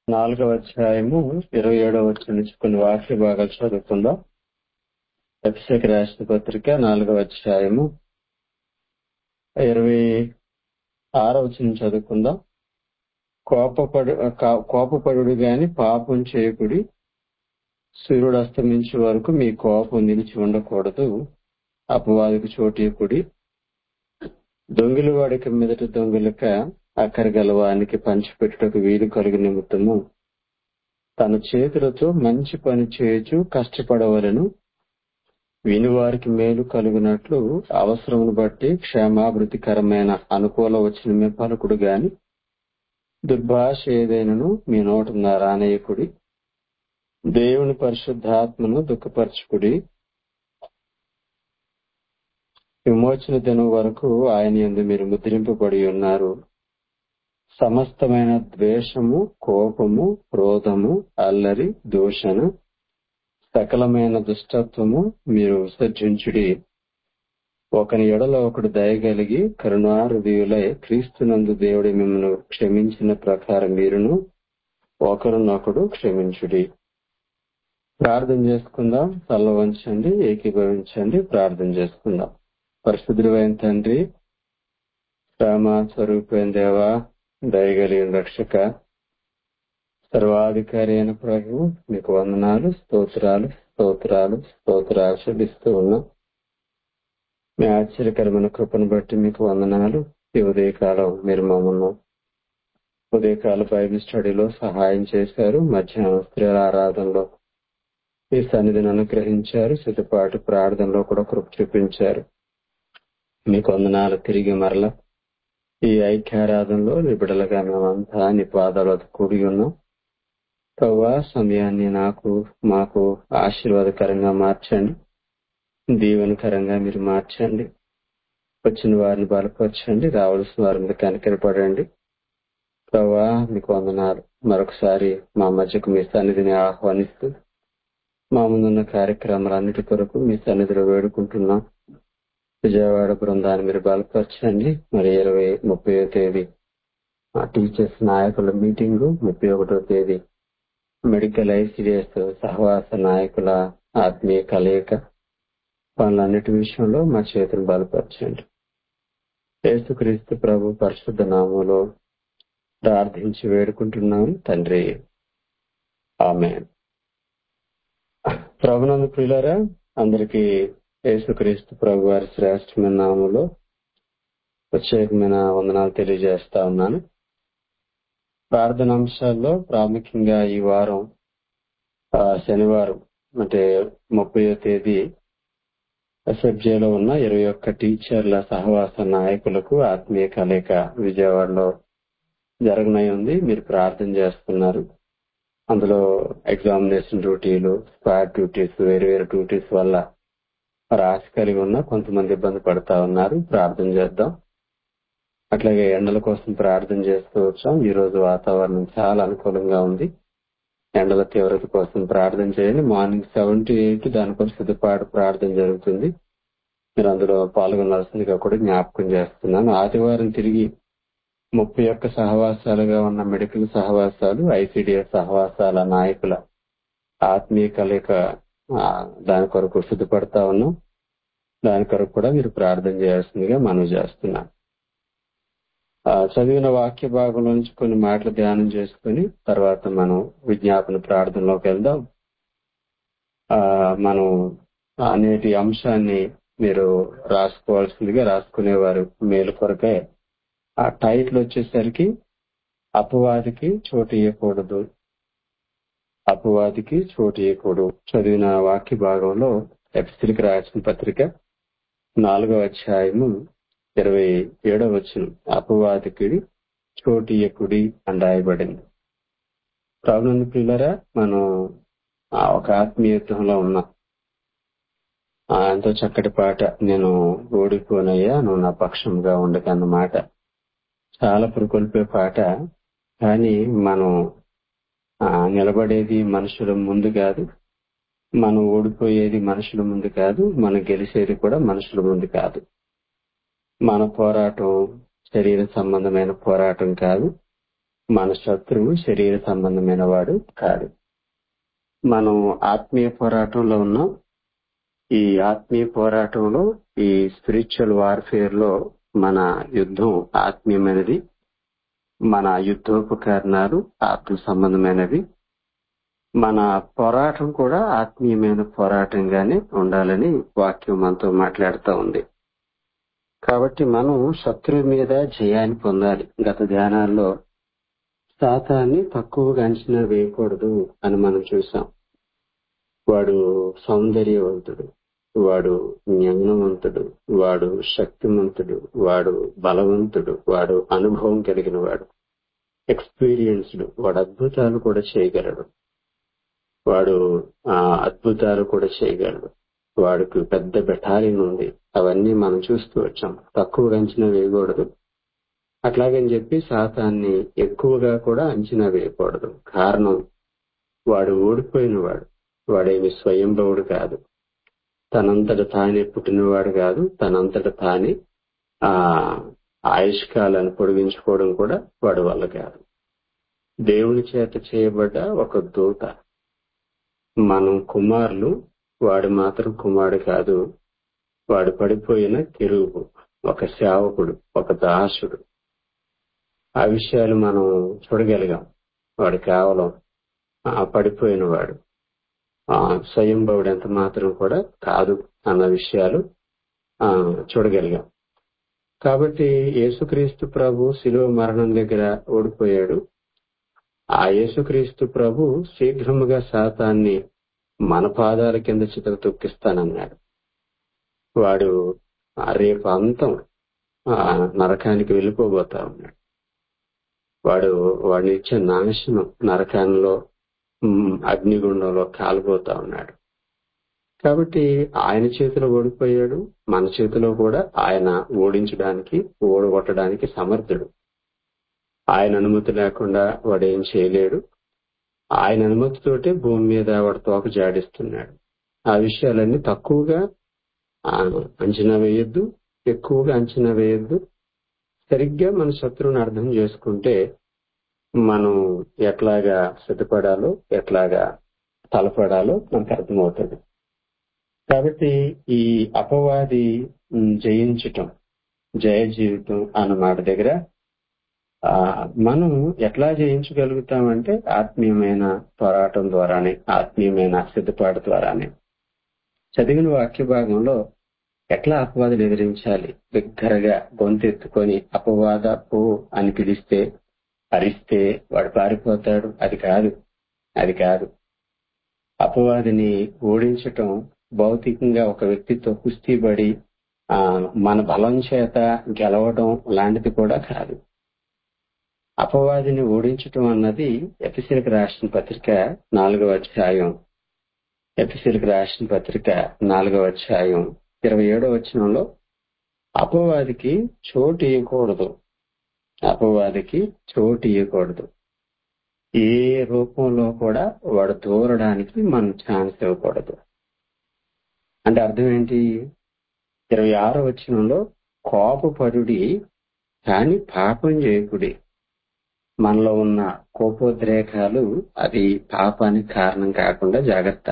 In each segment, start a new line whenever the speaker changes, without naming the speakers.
నాలుగవ అధ్యాయము ఇరవై ఏడవ వచ్చిన నుంచి కొన్ని వాక్య భాగాలు చదువుకుందాం అభిషేక రాష్ట్ర పత్రిక నాలుగవ అధ్యాయము ఇరవై ఆరవ వచ్చిన చదువుకుందాం కోపపడు కా- కోపపడుడు గాని పాపం చేయకుడి సూర్యుడు అస్తమించే వరకు మీ కోపం నిలిచి ఉండకూడదు అపవాదికి చోటీకుడి దొంగిలి వాడికి మీదట దొంగిలక అక్కర గలవానికి పంచిపెట్టుటకు వీలు కలుగు నిమిత్తము తన చేతులతో మంచి పని చేయొచ్చు కష్టపడవలను వినివారికి మేలు కలుగునట్లు అవసరమును బట్టి క్షేమాభివృద్ధికరమైన అనుకూల వచ్చిన పలుకుడు గాని దుర్భాష ఏదైనను మీ నోట రానయ్యకుడి దేవుని పరిశుద్ధాత్మను దుఃఖపరచుకుడి విమోచన దినం వరకు ఆయన యందు మీరు ముద్రింపబడి ఉన్నారు సమస్తమైన ద్వేషము కోపము క్రోధము అల్లరి దూషణ సకలమైన దుష్టత్వము మీరు విసర్జించుడి ఒకని ఎడల ఒకడు దయగలిగి కరుణాహృదయులై క్రీస్తునందు దేవుడి మిమ్మల్ని క్షమించిన ప్రకారం మీరును ఒకరినొకడు క్షమించుడి ప్రార్థన చేసుకుందాం తల్ల వంచండి ఏకీభవించండి ప్రార్థన చేసుకుందాం పరిశుద్ధుడైన తండ్రి రామ స్వరూపైన దేవా దయగలిగిన రక్షక సర్వాధికారి అయిన ప్రభు మీకు వందనాలు స్తోత్రాలు స్తోత్రాలు స్తోత్రాలు చెల్లిస్తూ ఉన్నాం మీ ఆశ్చర్యకరమైన కృపను బట్టి మీకు వందనాలు ఈ ఉదయకాలం మీరు మమ్మల్ని ఉదయకాల బైబిల్ స్టడీలో సహాయం చేశారు మధ్యాహ్నం స్త్రీల ఆరాధనలో మీ సన్నిధిని అనుగ్రహించారు సిద్ధపాటు ప్రార్థనలో కూడా కృప చూపించారు మీకు వందనాలు తిరిగి మరల ఈ ఐక్యారాధనలో నిబిడలుగా మేమంతా నీ పాదాలు కూడి ఉన్నాం ప్రవ్వా సమయాన్ని నాకు మాకు ఆశీర్వాదకరంగా మార్చండి దీవెనకరంగా మీరు మార్చండి వచ్చిన వారిని బలపరచండి రావాల్సిన వారి మీద కనికరపడండి ప్రవ్వా మీకు వందనాలు మరొకసారి మా మధ్యకు మీ సన్నిధిని ఆహ్వానిస్తూ మా ముందున్న కార్యక్రమాలన్నిటి కొరకు మీ సన్నిధిలో వేడుకుంటున్నాం విజయవాడ బృందాన్ని మీరు బలపరచండి మరి ఇరవై ముప్పై తేదీ ఆ టీచర్స్ నాయకుల మీటింగ్ ముప్పై ఒకటో తేదీ మెడికల్ ఐసిడిఎస్ సహవాస నాయకుల ఆత్మీయ కలయిక పనులన్నిటి విషయంలో మా చేతులు బలపరచండి యేసుక్రీస్తు ప్రభు పరిశుద్ధ నామంలో ప్రార్థించి వేడుకుంటున్నాను తండ్రి ఆమె ప్రభునందు ప్రియులారా అందరికీ యేసుక్రీస్తు ప్రభు వారి శ్రేష్టమైన నామంలో ప్రత్యేకమైన వందనాలు తెలియజేస్తా ఉన్నాను ప్రార్థన అంశాల్లో ప్రాముఖ్యంగా ఈ వారం ఆ, శనివారం అంటే ముప్పయో తేదీ ఎస్ఎఫ్జేలో ఉన్న ఇరవై ఒక్క టీచర్ల సహవాస నాయకులకు ఆత్మీయ కలయిక విజయవాడలో జరగనై ఉంది మీరు ప్రార్థన చేస్తున్నారు అందులో ఎగ్జామినేషన్ డ్యూటీలు స్క్వాడ్ డ్యూటీస్ వేరు వేరు డ్యూటీస్ వల్ల మరి ఆశ కలిగి ఉన్న కొంతమంది ఇబ్బంది పడతా ఉన్నారు ప్రార్థన చేద్దాం అట్లాగే ఎండల కోసం ప్రార్థన చేస్తూ వచ్చాం ఈ రోజు వాతావరణం చాలా అనుకూలంగా ఉంది ఎండల తీవ్రత కోసం ప్రార్థన చేయండి మార్నింగ్ సెవెన్ టు ఎయిట్ దానికోసం సిద్ధపాటు ప్రార్థన జరుగుతుంది మీరు అందులో పాల్గొనాల్సిందిగా కూడా జ్ఞాపకం చేస్తున్నాను ఆదివారం తిరిగి ముప్పై ఒక్క సహవాసాలుగా ఉన్న మెడికల్ సహవాసాలు ఐసిడిఎస్ సహవాసాల నాయకుల ఆత్మీయ కలయిక ఆ, దాని కొరకు సిద్ధపడతా ఉన్నాం దాని కొరకు కూడా మీరు ప్రార్థన చేయాల్సిందిగా మనవి చేస్తున్నాం ఆ, చదివిన వాక్య భాగంలో నుంచి కొన్ని మాటలు ధ్యానం చేసుకుని తర్వాత మనం విజ్ఞాపన ప్రార్థనలోకి వెళ్దాం ఆ, మనం అనేటి అంశాన్ని మీరు రాసుకోవాల్సిందిగా రాసుకునేవారు మేలు కొరకే ఆ టైటిల్ వచ్చేసరికి అపవాదికి చోటు ఇవ్వకూడదు అపవాదికి చోటు ఇవ్వకూడదు చదివిన వాక్య భాగంలో ఎఫ్సిలికి రాసిన పత్రిక నాలుగవ అధ్యాయము ఇరవై ఏడవ వచ్చిన అపవాదికి చోటు ఇయ్యకుడి అని రాయబడింది ప్రాబ్లం పిల్లరా మనం ఆ ఒక ఆత్మీయ యుద్ధంలో ఉన్నాం ఆ ఎంతో చక్కటి పాట నేను ఓడిపోనయ్యా నువ్వు నా పక్షంగా ఉండకన్నమాట చాలా పురుకొల్పే పాట కానీ మనం ఆ, నిలబడేది మనుషుల ముందు కాదు మనం ఓడిపోయేది మనుషుల ముందు కాదు మనం గెలిచేది కూడా మనుషుల ముందు కాదు మన పోరాటం శరీర సంబంధమైన పోరాటం కాదు మన శత్రువు శరీర సంబంధమైన వాడు కాదు మనం ఆత్మీయ పోరాటంలో ఉన్నాం ఈ ఆత్మీయ పోరాటంలో ఈ స్పిరిచువల్ వార్ఫేర్ లో మన యుద్ధం ఆత్మీయమైనది మన యుద్ధోపకరణాలు ఆత్మ సంబంధమైనవి మన పోరాటం కూడా ఆత్మీయమైన పోరాటంగానే ఉండాలని వాక్యం మనతో మాట్లాడుతూ ఉంది కాబట్టి మనం శత్రువు మీద జయాన్ని పొందాలి గత ధ్యానాల్లో శాతాన్ని తక్కువగా అంచనా వేయకూడదు అని మనం చూసాం వాడు సౌందర్యవంతుడు వాడు జ్ఞానవంతుడు వాడు శక్తివంతుడు వాడు బలవంతుడు వాడు అనుభవం కలిగిన వాడు ఎక్స్పీరియన్స్డ్ వాడు అద్భుతాలు కూడా చేయగలడు వాడు ఆ అద్భుతాలు కూడా చేయగలడు వాడికి పెద్ద బెటాలియన్ ఉంది అవన్నీ మనం చూస్తూ వచ్చాం తక్కువగా అంచనా వేయకూడదు అట్లాగని చెప్పి శాతాన్ని ఎక్కువగా కూడా అంచనా వేయకూడదు కారణం వాడు ఓడిపోయిన వాడు వాడేమి స్వయంభవుడు కాదు తనంతట తానే పుట్టినవాడు కాదు తనంతట తానే ఆ ఆయుష్కాలను పొడిగించుకోవడం కూడా వాడి వల్ల కాదు దేవుని చేత చేయబడ్డ ఒక దూత మనం కుమారులు వాడు మాత్రం కుమారుడు కాదు వాడు పడిపోయిన కెరువు ఒక సేవకుడు ఒక దాసుడు ఆ విషయాలు మనం చూడగలిగాం వాడు కేవలం ఆ పడిపోయిన వాడు ఆ స్వయంభవుడు ఎంత మాత్రం కూడా కాదు అన్న విషయాలు ఆ చూడగలిగాం కాబట్టి యేసుక్రీస్తు ప్రభు శిలువ మరణం దగ్గర ఓడిపోయాడు ఆ యేసుక్రీస్తు ప్రభు శీఘ్రముగా శాతాన్ని మన పాదాల కింద చితక తొక్కిస్తానన్నాడు వాడు ఆ రేపు అంతం ఆ నరకానికి వెళ్ళిపోబోతా ఉన్నాడు వాడు వాడిని ఇచ్చే నాశనం నరకాల్లో ఉమ్, అగ్నిగుండంలో కాలిపోతా ఉన్నాడు కాబట్టి ఆయన చేతిలో ఓడిపోయాడు మన చేతిలో కూడా ఆయన ఓడించడానికి ఓడగొట్టడానికి సమర్థుడు ఆయన అనుమతి లేకుండా వాడు ఏం చేయలేడు ఆయన అనుమతితోటే భూమి మీద వాడు తోక జాడిస్తున్నాడు ఆ విషయాలన్నీ తక్కువగా ఆ, అంచనా వేయొద్దు ఎక్కువగా అంచనా వేయొద్దు సరిగ్గా మన శత్రువుని అర్థం చేసుకుంటే మనం ఎట్లాగా సిద్ధపడాలో ఎట్లాగా తలపడాలో మనకు అర్థమవుతుంది కాబట్టి ఈ అపవాది ఉమ్, జయించటం జయ జీవితం అన్న మాట దగ్గర ఆ మనం ఎట్లా జయించగలుగుతామంటే ఆత్మీయమైన పోరాటం ద్వారానే ఆత్మీయమైన సిద్ధపాటు ద్వారానే చదివిన వాక్య భాగంలో ఎట్లా అపవాదులు ఎదిరించాలి బిగ్గరగా గొంతెత్తుకొని అపవాద పో అని పిలిస్తే అరిస్తే వాడు పారిపోతాడు అది కాదు అది కాదు అపవాదిని ఓడించటం భౌతికంగా ఒక వ్యక్తితో కుస్తీపడి ఆ మన బలం చేత గెలవడం లాంటిది కూడా కాదు అపవాదిని ఓడించటం అన్నది ఎపిసిలకు రాసిన పత్రిక నాలుగవ అధ్యాయం ఎపిసిలకు రాసిన పత్రిక నాలుగవ అధ్యాయం ఇరవై ఏడవ వచనంలో అపవాదికి చోటు ఇవ్వకూడదు అపవాదికి చోటు ఇవ్వకూడదు ఏ రూపంలో కూడా వాడు దూరడానికి మనం ఛాన్స్ ఇవ్వకూడదు అంటే అర్థం ఏంటి ఇరవై ఆరో వచనంలో కోపపరుడి కాని పాపం చేయకుడి మనలో ఉన్న కోపోద్రేకాలు అది పాపానికి కారణం కాకుండా జాగ్రత్త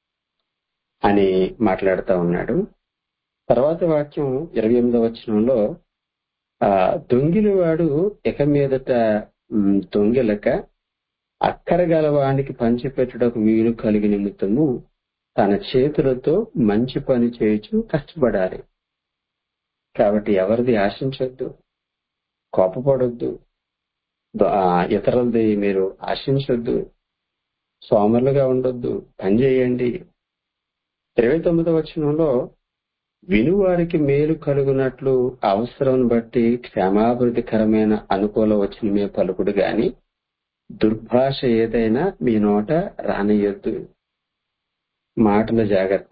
అని మాట్లాడుతూ ఉన్నాడు తర్వాత వాక్యం ఇరవై ఎనిమిదవ వచనంలో ఆ దొంగిలి వాడు ఇక మీదట ఉమ్, దొంగిలక అక్కర గలవానికి పంచిపెట్టుటకు వీలు కలిగి నిమిత్తము తన చేతులతో మంచి పని చేయుచు కష్టపడాలి కాబట్టి ఎవరిది ఆశించొద్దు కోపపడొద్దు ద- ఆ, ఇతరులది మీరు ఆశించొద్దు సోమరులుగా ఉండొద్దు పని చేయండి ఇరవై తొమ్మిదవ వచనంలో వినువారికి మేలు కలుగునట్లు అవసరం బట్టి క్షేమాభివృద్ధికరమైన అనుకూల వచనమే పలుకుడు గాని దుర్భాష ఏదైనా మీ నోట రానియొద్దు మాటల జాగ్రత్త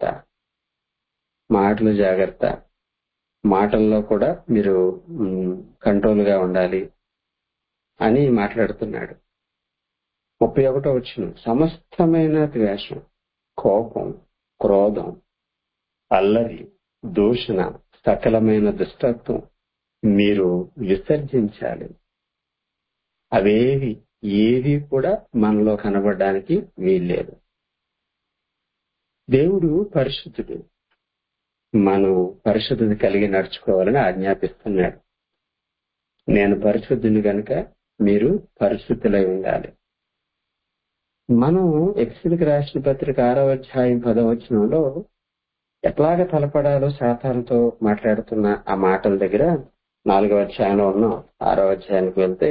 మాటల జాగ్రత్త మాటల్లో కూడా మీరు కంట్రోల్ గా ఉండాలి అని మాట్లాడుతున్నాడు ముప్పై ఒకటో వచ్చిన సమస్తమైన ద్వేషం కోపం క్రోధం అల్లరి దూషణ సకలమైన దుష్టత్వం మీరు విసర్జించాలి అవేవి ఏది కూడా మనలో కనబడడానికి వీల్లేదు దేవుడు పరిశుద్ధుడు మనం పరిశుద్ధత కలిగి నడుచుకోవాలని ఆజ్ఞాపిస్తున్నాడు నేను పరిశుద్ధుని గనుక మీరు పరిశుద్ధులై ఉండాలి మనం ఎక్సిల్కి రాసిన పత్రిక ఆరో అధ్యాయం పదవచనంలో ఎట్లాగ తలపడాలో శాతాలతో మాట్లాడుతున్న ఆ మాటల దగ్గర నాలుగో అధ్యాయంలో ఉన్నాం ఆరో అధ్యాయానికి వెళ్తే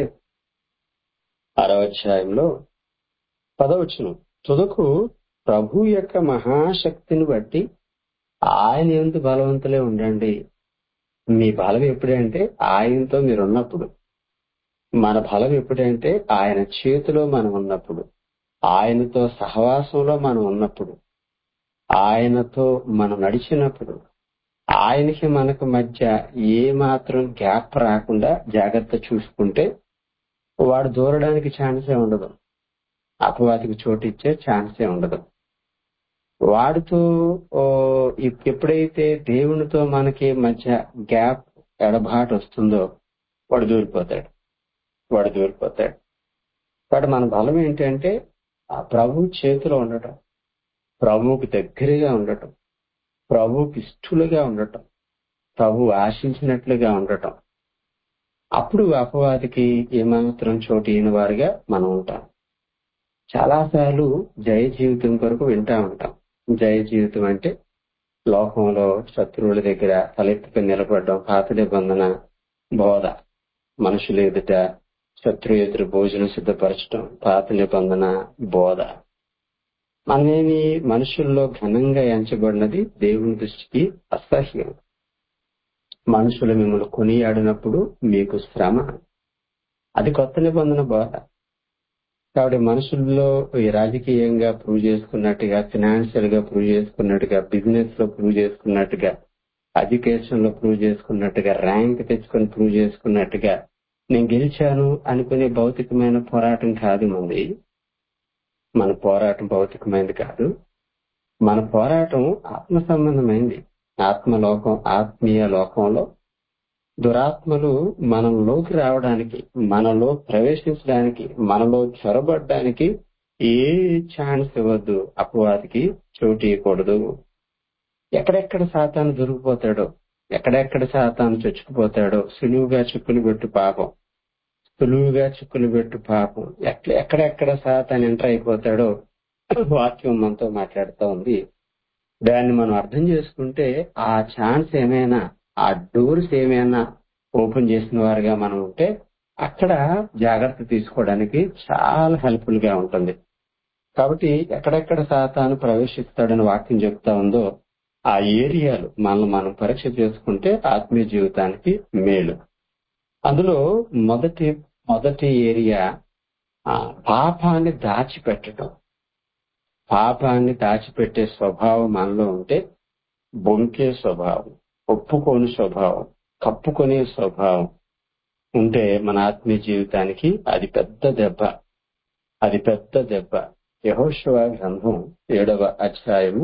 ఆరో అధ్యాయంలో పదవచనం తుదకు ప్రభు యొక్క మహాశక్తిని బట్టి ఆయన ఎందు బలవంతులే ఉండండి మీ బలం ఎప్పుడంటే ఆయనతో మీరు ఉన్నప్పుడు మన బలం ఎప్పుడంటే ఆయన చేతిలో మనం ఉన్నప్పుడు ఆయనతో సహవాసంలో మనం ఉన్నప్పుడు ఆయనతో మనం నడిచినప్పుడు ఆయనకి మనకు మధ్య ఏ మాత్రం గ్యాప్ రాకుండా జాగ్రత్త చూసుకుంటే వాడు దూరడానికి ఛాన్సే ఉండదు అపవాదికి చోటు ఇచ్చే ఛాన్సే ఉండదు వాడితో ఓ, ఇప్- ఎప్పుడైతే దేవునితో మనకి మధ్య గ్యాప్ ఎడబాటు వస్తుందో వాడు దూరిపోతాడు వాడు దూరిపోతాడు కాబట్టి మన బలం ఏంటంటే ఆ ప్రభు చేతిలో ఉండటం ప్రభువుకి దగ్గరగా ఉండటం ప్రభువుకి ఇష్టలుగా ఉండటం ప్రభు ఆశించినట్లుగా ఉండటం అప్పుడు అపవాదికి ఏమాత్రం చోటు ఇయ్యని వారుగా మనం ఉంటాం చాలాసార్లు జయ జీవితం కొరకు వింటా ఉంటాం జయ జీవితం అంటే లోకంలో శత్రువుల దగ్గర తలెత్తుకుని నిలబడడం పాత నిబంధన బోధ మనుషుల ఎదుట శత్రు ఎదురు భోజనం సిద్ధపరచడం పాత నిబంధన బోధ మనమేమి మనుషుల్లో ఘనంగా ఎంచబడినది దేవుని దృష్టికి అసహ్యం మనుషులు మిమ్మల్ని కొనియాడినప్పుడు మీకు శ్రమ అది కొత్త నిబంధన బోధ కాబట్టి మనుషుల్లో ఈ రాజకీయంగా ప్రూవ్ చేసుకున్నట్టుగా ఫినాన్షియల్ గా ప్రూవ్ చేసుకున్నట్టుగా బిజినెస్ లో ప్రూవ్ చేసుకున్నట్టుగా ఎడ్యుకేషన్ లో ప్రూవ్ చేసుకున్నట్టుగా ర్యాంక్ తెచ్చుకొని ప్రూవ్ చేసుకున్నట్టుగా నేను గెలిచాను అనుకునే భౌతికమైన పోరాటం కాదు మంది మన పోరాటం భౌతికమైనది కాదు మన పోరాటం ఆత్మ సంబంధమైంది ఆత్మలోకం ఆత్మీయ లోకంలో దురాత్మలు మనలోకి రావడానికి మనలో ప్రవేశించడానికి మనలో చొరబడడానికి ఏ ఛాన్స్ ఇవ్వద్దు అపవాదికి చోటు ఇవ్వకూడదు ఎక్కడెక్కడ సాతాను దొరికిపోతాడో ఎక్కడెక్కడ సాతాను చొచ్చుకుపోతాడో సులువుగా చిక్కులు పెట్టు పాపం సులువుగా చిక్కులు పెట్టు పాపం ఎక్కడ ఎక్కడెక్కడ సాతాను ఎంటర్ అయిపోతాడో వాక్యం మనతో మాట్లాడుతూ ఉంది దాన్ని మనం అర్థం చేసుకుంటే ఆ ఛాన్స్ ఏమైనా ఆ డోర్స్ ఏమైనా ఓపెన్ చేసిన వారుగా మనం ఉంటే అక్కడ జాగ్రత్త తీసుకోవడానికి చాలా హెల్ప్ఫుల్ గా ఉంటుంది కాబట్టి ఎక్కడెక్కడ సాతాను ప్రవేశిస్తాడని వాక్యం చెప్తా ఉందో ఆ ఏరియాలు మనల్ని మనం పరీక్ష చేసుకుంటే ఆత్మీయ జీవితానికి మేలు అందులో మొదటి మొదటి ఏరియా ఆ, పాపాన్ని దాచిపెట్టడం పాపాన్ని దాచిపెట్టే స్వభావం మనలో ఉంటే బొంకే స్వభావం ఒప్పుకోని స్వభావం కప్పుకొనే స్వభావం ఉంటే మన ఆత్మీయ జీవితానికి అది పెద్ద దెబ్బ అది పెద్ద దెబ్బ యహోశవ గ్రంథం ఏడవ అధ్యాయము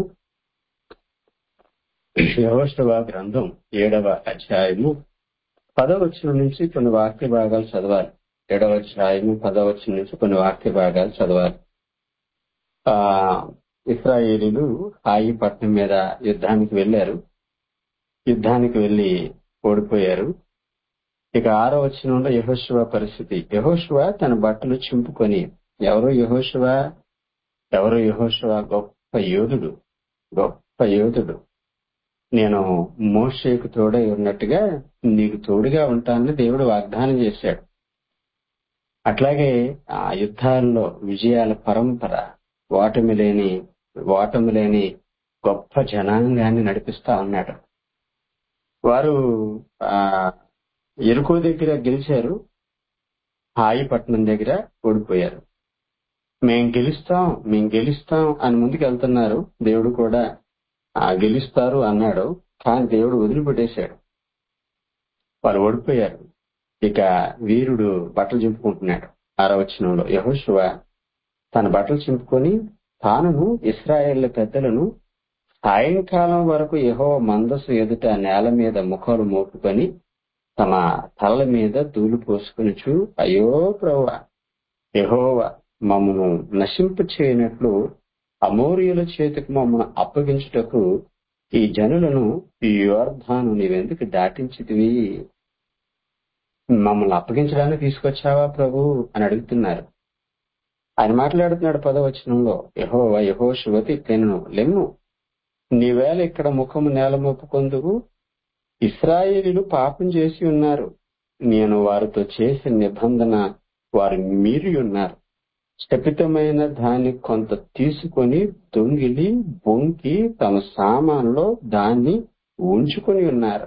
యహోశవ గ్రంథం ఏడవ అధ్యాయము పదవచనం నుంచి కొన్ని వాక్య భాగాలు చదవాలి ఏడవ అధ్యాయము పదవచనం నుంచి కొన్ని వాక్య భాగాలు చదవాలి ఆ ఇస్రాయేలీలు హాయి పట్టణం మీద యుద్ధానికి వెళ్లారు యుద్ధానికి వెళ్లి ఓడిపోయారు ఇక ఆరో వచనంలో యహోశివ పరిస్థితి యహోశివ తన బట్టలు చింపుకొని ఎవరో యహోశివ ఎవరో యహోశివ గొప్ప యోధుడు గొప్ప యోధుడు నేను మోషేకు తోడై ఉన్నట్టుగా నీకు తోడుగా ఉంటానని దేవుడు వాగ్దానం చేశాడు అట్లాగే ఆ యుద్ధాల్లో విజయాల పరంపర ఓటమి లేని ఓటమి లేని గొప్ప జనాంగాన్ని నడిపిస్తా ఉన్నాడు వారు ఆ ఎరుకో దగ్గర గెలిచారు హాయిపట్నం దగ్గర ఓడిపోయారు మేం గెలుస్తాం మేం గెలుస్తాం అని ముందుకు వెళ్తున్నారు దేవుడు కూడా ఆ గెలుస్తారు అన్నాడు కానీ దేవుడు వదిలిపెట్టేశాడు వాళ్ళు ఓడిపోయారు ఇక వీరుడు బట్టలు చింపుకుంటున్నాడు ఆరవచనంలో యహోశివ తన బట్టలు చింపుకొని తానును ఇస్రాయేళ్ల పెద్దలను సాయంకాలం వరకు యహో మందసు ఎదుట నేల మీద ముఖాలు మోపుకొని తమ తలల మీద ధూళి పోసుకునిచు అయ్యో ప్రవ్వా యెహోవా మమ్మను నశింపు చేయనట్లు అమోరియుల చేతికి మమ్మను అప్పగించుటకు ఈ జనులను ఈ యోర్ధాను నీవెందుకు దాటించితివి మమ్మల్ని అప్పగించడానికి తీసుకొచ్చావా ప్రభు అని అడుగుతున్నారు ఆయన మాట్లాడుతున్నాడు పదవచనంలో యహోవా యహో శివతి తెను లెమ్ము నీవేళ ఇక్కడ ముఖము నేల మొప్పుకొందువు ఇస్రాయేలీలు పాపం చేసి ఉన్నారు నేను వారితో చేసిన నిబంధన వారు మీరి ఉన్నారు శపితమైన దాన్ని కొంత తీసుకొని దొంగిలి బొంకి తమ సామాన్లో దాన్ని ఉంచుకొని ఉన్నారు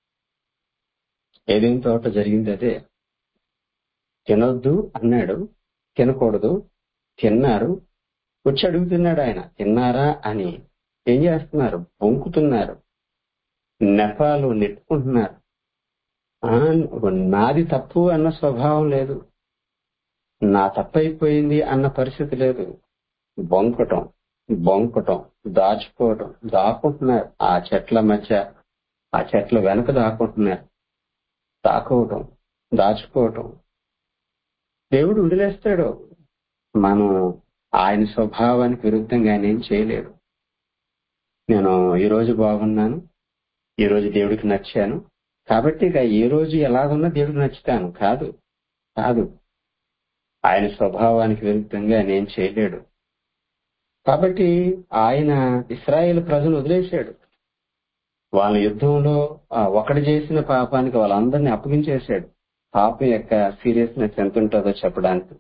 ఏదేం తోట జరిగింది అదే తినొద్దు అన్నాడు తినకూడదు తిన్నారు వచ్చి అడుగుతున్నాడు ఆయన తిన్నారా అని ఏం చేస్తున్నారు బొంకుతున్నారు నెపాలు నెట్టుకుంటున్నారు ఆ, నాది తప్పు అన్న స్వభావం లేదు నా తప్పైపోయింది అన్న పరిస్థితి లేదు బొంకటం బొంకటం దాచుకోవటం దాక్కుంటున్నారు ఆ చెట్ల మధ్య ఆ చెట్ల వెనక దాక్కుంటున్నారు దాక్కోవటం దాచుకోవటం దేవుడు వదిలేస్తాడు మనం ఆయన స్వభావానికి విరుద్ధంగా ఆయన ఏం చేయలేడు నేను ఈ రోజు బాగున్నాను ఈ రోజు దేవుడికి నచ్చాను కాబట్టి ఇక ఏ రోజు ఎలాగున్నా దేవుడికి నచ్చుతాను కాదు కాదు ఆయన స్వభావానికి విరుద్ధంగా ఆయన ఏం చేయలేడు కాబట్టి ఆయన ఇస్రాయేల్ ప్రజలు వదిలేశాడు వాళ్ళ యుద్ధంలో ఆ ఒకటి చేసిన పాపానికి వాళ్ళందరినీ అప్పగించేశాడు పాపం యొక్క సీరియస్నెస్ ఎంత ఉంటుందో చెప్పడానికి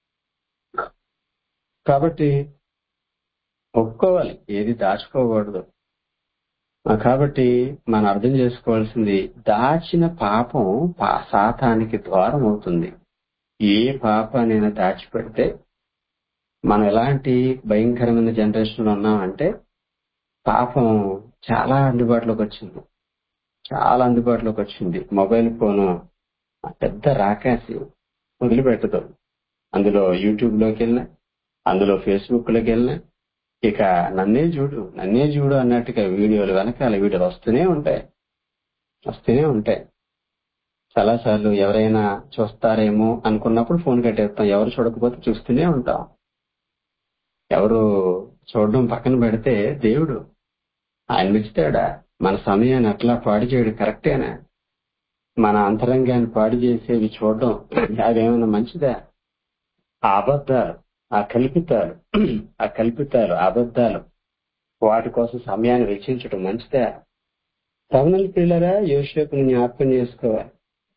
కాబట్టి ఒప్పుకోవాలి ఏది దాచుకోకూడదు ఆ, కాబట్టి మనం అర్థం చేసుకోవాల్సింది దాచిన పాపం పా- సాతానికి ద్వారం అవుతుంది ఏ పాపానైనా దాచిపెడితే మనం ఎలాంటి భయంకరమైన జనరేషన్ లో ఉన్నామంటే పాపం చాలా అందుబాటులోకి వచ్చింది చాలా అందుబాటులోకి వచ్చింది మొబైల్ ఫోను ఆ పెద్ద రాకాసి వదిలిపెట్టదు అందులో యూట్యూబ్ లోకి వెళ్ళినా అందులో ఫేస్బుక్ లోకి వెళ్ళినా ఇక నన్నే చూడు నన్నే చూడు అన్నట్టుగా వీడియోలు వెనకాల వీడియోలు వస్తూనే ఉంటాయి వస్తూనే ఉంటాయి చాలాసార్లు ఎవరైనా చూస్తారేమో అనుకున్నప్పుడు ఫోన్ కట్టేస్తాం ఎవరు చూడకపోతే చూస్తూనే ఉంటాం ఎవరు చూడడం పక్కన పెడితే దేవుడు ఆయన మెచ్చుతాడా మన సమయాన్ని అట్లా పాడు చేయడం కరెక్టేనా మన అంతరంగాన్ని పాడు చేసేవి చూడడం అదేమైనా మంచిదా ఆ అబద్ధాలు ఆ కల్పితాలు ఆ కల్పితాలు ఆ అబద్ధాలు వాటి కోసం సమయాన్ని వెచ్చించడం మంచిదా సవనల్ పిల్లరా యోసేపుని జ్ఞాపకం చేసుకోవాలి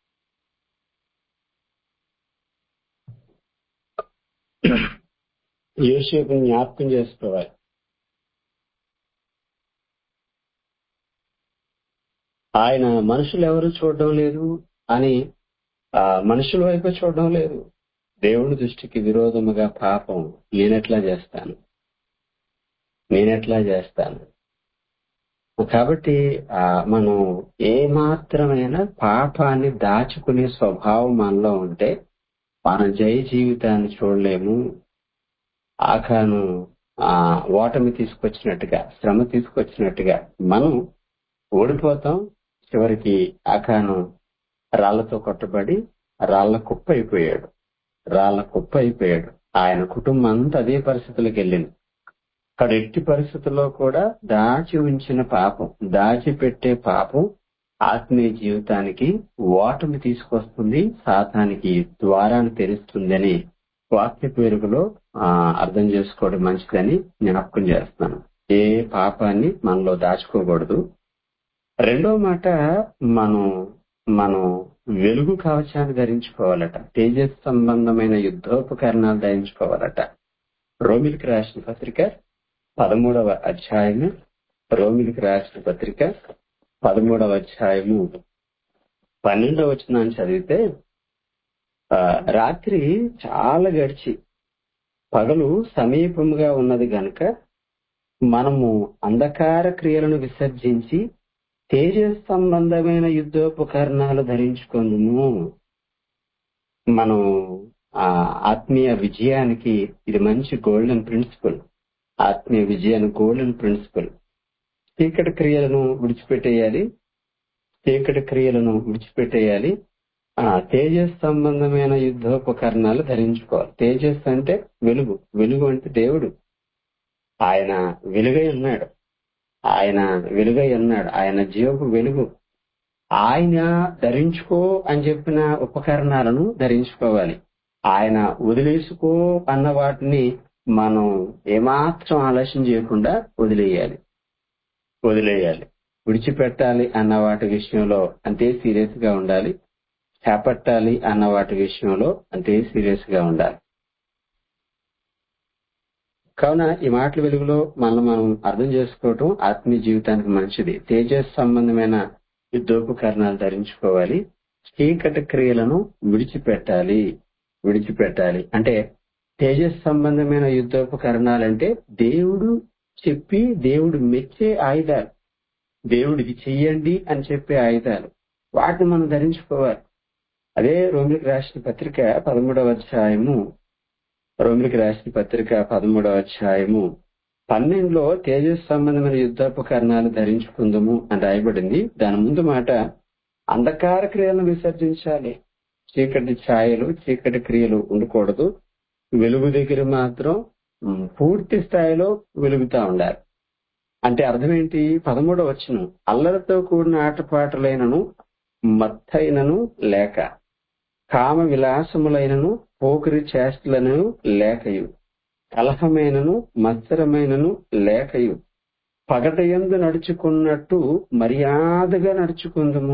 యోసేపుని జ్ఞాపకం చేసుకోవాలి ఆయన మనుషులు ఎవరు చూడడం లేదు అని ఆ మనుషుల వైపు చూడడం లేదు దేవుని దృష్టికి విరోధముగా పాపం నేనెట్లా చేస్తాను నేనెట్లా చేస్తాను కాబట్టి ఆ మనం ఏ మాత్రమైన పాపాన్ని దాచుకునే స్వభావం మనలో ఉంటే మనం జయ జీవితాన్ని చూడలేము ఆఖాను ఆ ఓటమి తీసుకొచ్చినట్టుగా శ్రమ తీసుకొచ్చినట్టుగా మనం ఓడిపోతాం చివరికి ఆఖాను రాళ్లతో కొట్టబడి రాళ్ల కుప్ప అయిపోయాడు రాళ్ల కుప్ప అయిపోయాడు ఆయన కుటుంబం అంతా అదే పరిస్థితులకు వెళ్ళింది అక్కడ ఎట్టి పరిస్థితుల్లో కూడా దాచి ఉంచిన పాపం దాచిపెట్టే పాపం ఆత్మీయ జీవితానికి ఓటమి తీసుకొస్తుంది సాతానికి ద్వారాన్ని తెరుస్తుందని వాక్య పేరులో ఆ, అర్థం చేసుకోవడం మంచిదని జ్ఞాపకం చేస్తున్నాను ఏ పాపాన్ని మనలో దాచుకోకూడదు రెండో మాట మనం మనం వెలుగు కవచాన్ని ధరించుకోవాలట తేజస్ సంబంధమైన యుద్ధోపకరణాలు ధరించుకోవాలట రోమిలికి రాసిన పత్రిక పదమూడవ అధ్యాయము రోమిలికి రాసిన పత్రిక పదమూడవ అధ్యాయము పన్నెండవ వచనాన్ని చదివితే ఆ, రాత్రి చాలా గడిచి పగలు సమీపముగా ఉన్నది గనుక మనము అంధకార క్రియలను విసర్జించి తేజ సంబంధమైన యుద్ధోపకరణాలు ధరించుకుందుము మనం ఆ ఆత్మీయ విజయానికి ఇది మంచి గోల్డెన్ ప్రిన్సిపల్ ఆత్మీయ విజయానికి గోల్డెన్ ప్రిన్సిపల్ చీకటి క్రియలను విడిచిపెట్టేయాలి చీకటి క్రియలను విడిచిపెట్టేయాలి ఆ తేజస్ సంబంధమైన యుద్ధోపకరణాలు ధరించుకోవాలి తేజస్ అంటే వెలుగు వెలుగు అంటే దేవుడు ఆయన వెలుగై ఉన్నాడు ఆయన వెలుగై ఉన్నాడు ఆయన జీవపు వెలుగు ఆయన ధరించుకో అని చెప్పిన ఉపకరణాలను ధరించుకోవాలి ఆయన వదిలేసుకో అన్న వాటిని మనం ఏమాత్రం ఆలస్యం చేయకుండా వదిలేయాలి వదిలేయాలి విడిచిపెట్టాలి అన్న వాటి విషయంలో అంతే సీరియస్ గా ఉండాలి చేపట్టాలి అన్న వాటి విషయంలో అంతే సీరియస్ గా ఉండాలి కావున ఈ మాటల వెలుగులో మనం మనం అర్థం చేసుకోవటం ఆత్మీయ జీవితానికి మంచిది తేజస్ సంబంధమైన యుద్ధోపకరణాలు ధరించుకోవాలి చీకటి క్రియలను విడిచిపెట్టాలి విడిచిపెట్టాలి అంటే తేజస్ సంబంధమైన యుద్ధోపకరణాలంటే దేవుడు చెప్పి దేవుడు మెచ్చే ఆయుధాలు దేవుడికి చెయ్యండి అని చెప్పే ఆయుధాలు వాటిని మనం ధరించుకోవాలి అదే రోమిలికి రాసిన పత్రిక పదమూడవ అధ్యాయము రోమిలికి రాసిన పత్రిక పదమూడవ అధ్యాయము పన్నెండులో తేజస్ సంబంధమైన యుద్ధోపకరణాలు ధరించుకుందాము అని రాయబడింది దాని ముందు మాట అంధకార క్రియలను విసర్జించాలి చీకటి ఛాయలు చీకటి క్రియలు ఉండకూడదు వెలుగు దగ్గర మాత్రం ఉమ్, పూర్తి స్థాయిలో వెలుగుతా ఉండాలి అంటే అర్థం ఏంటి పదమూడవ వచ్చును అల్లరితో కూడిన ఆటపాటలైనను మత్తైనను లేక కామ విలాసములైనను పోకిరి చేష్టలను లేకయు కలహమైనను మత్సరమైనను లేకయు పగటయందు నడుచుకున్నట్టు మర్యాదగా నడుచుకుందము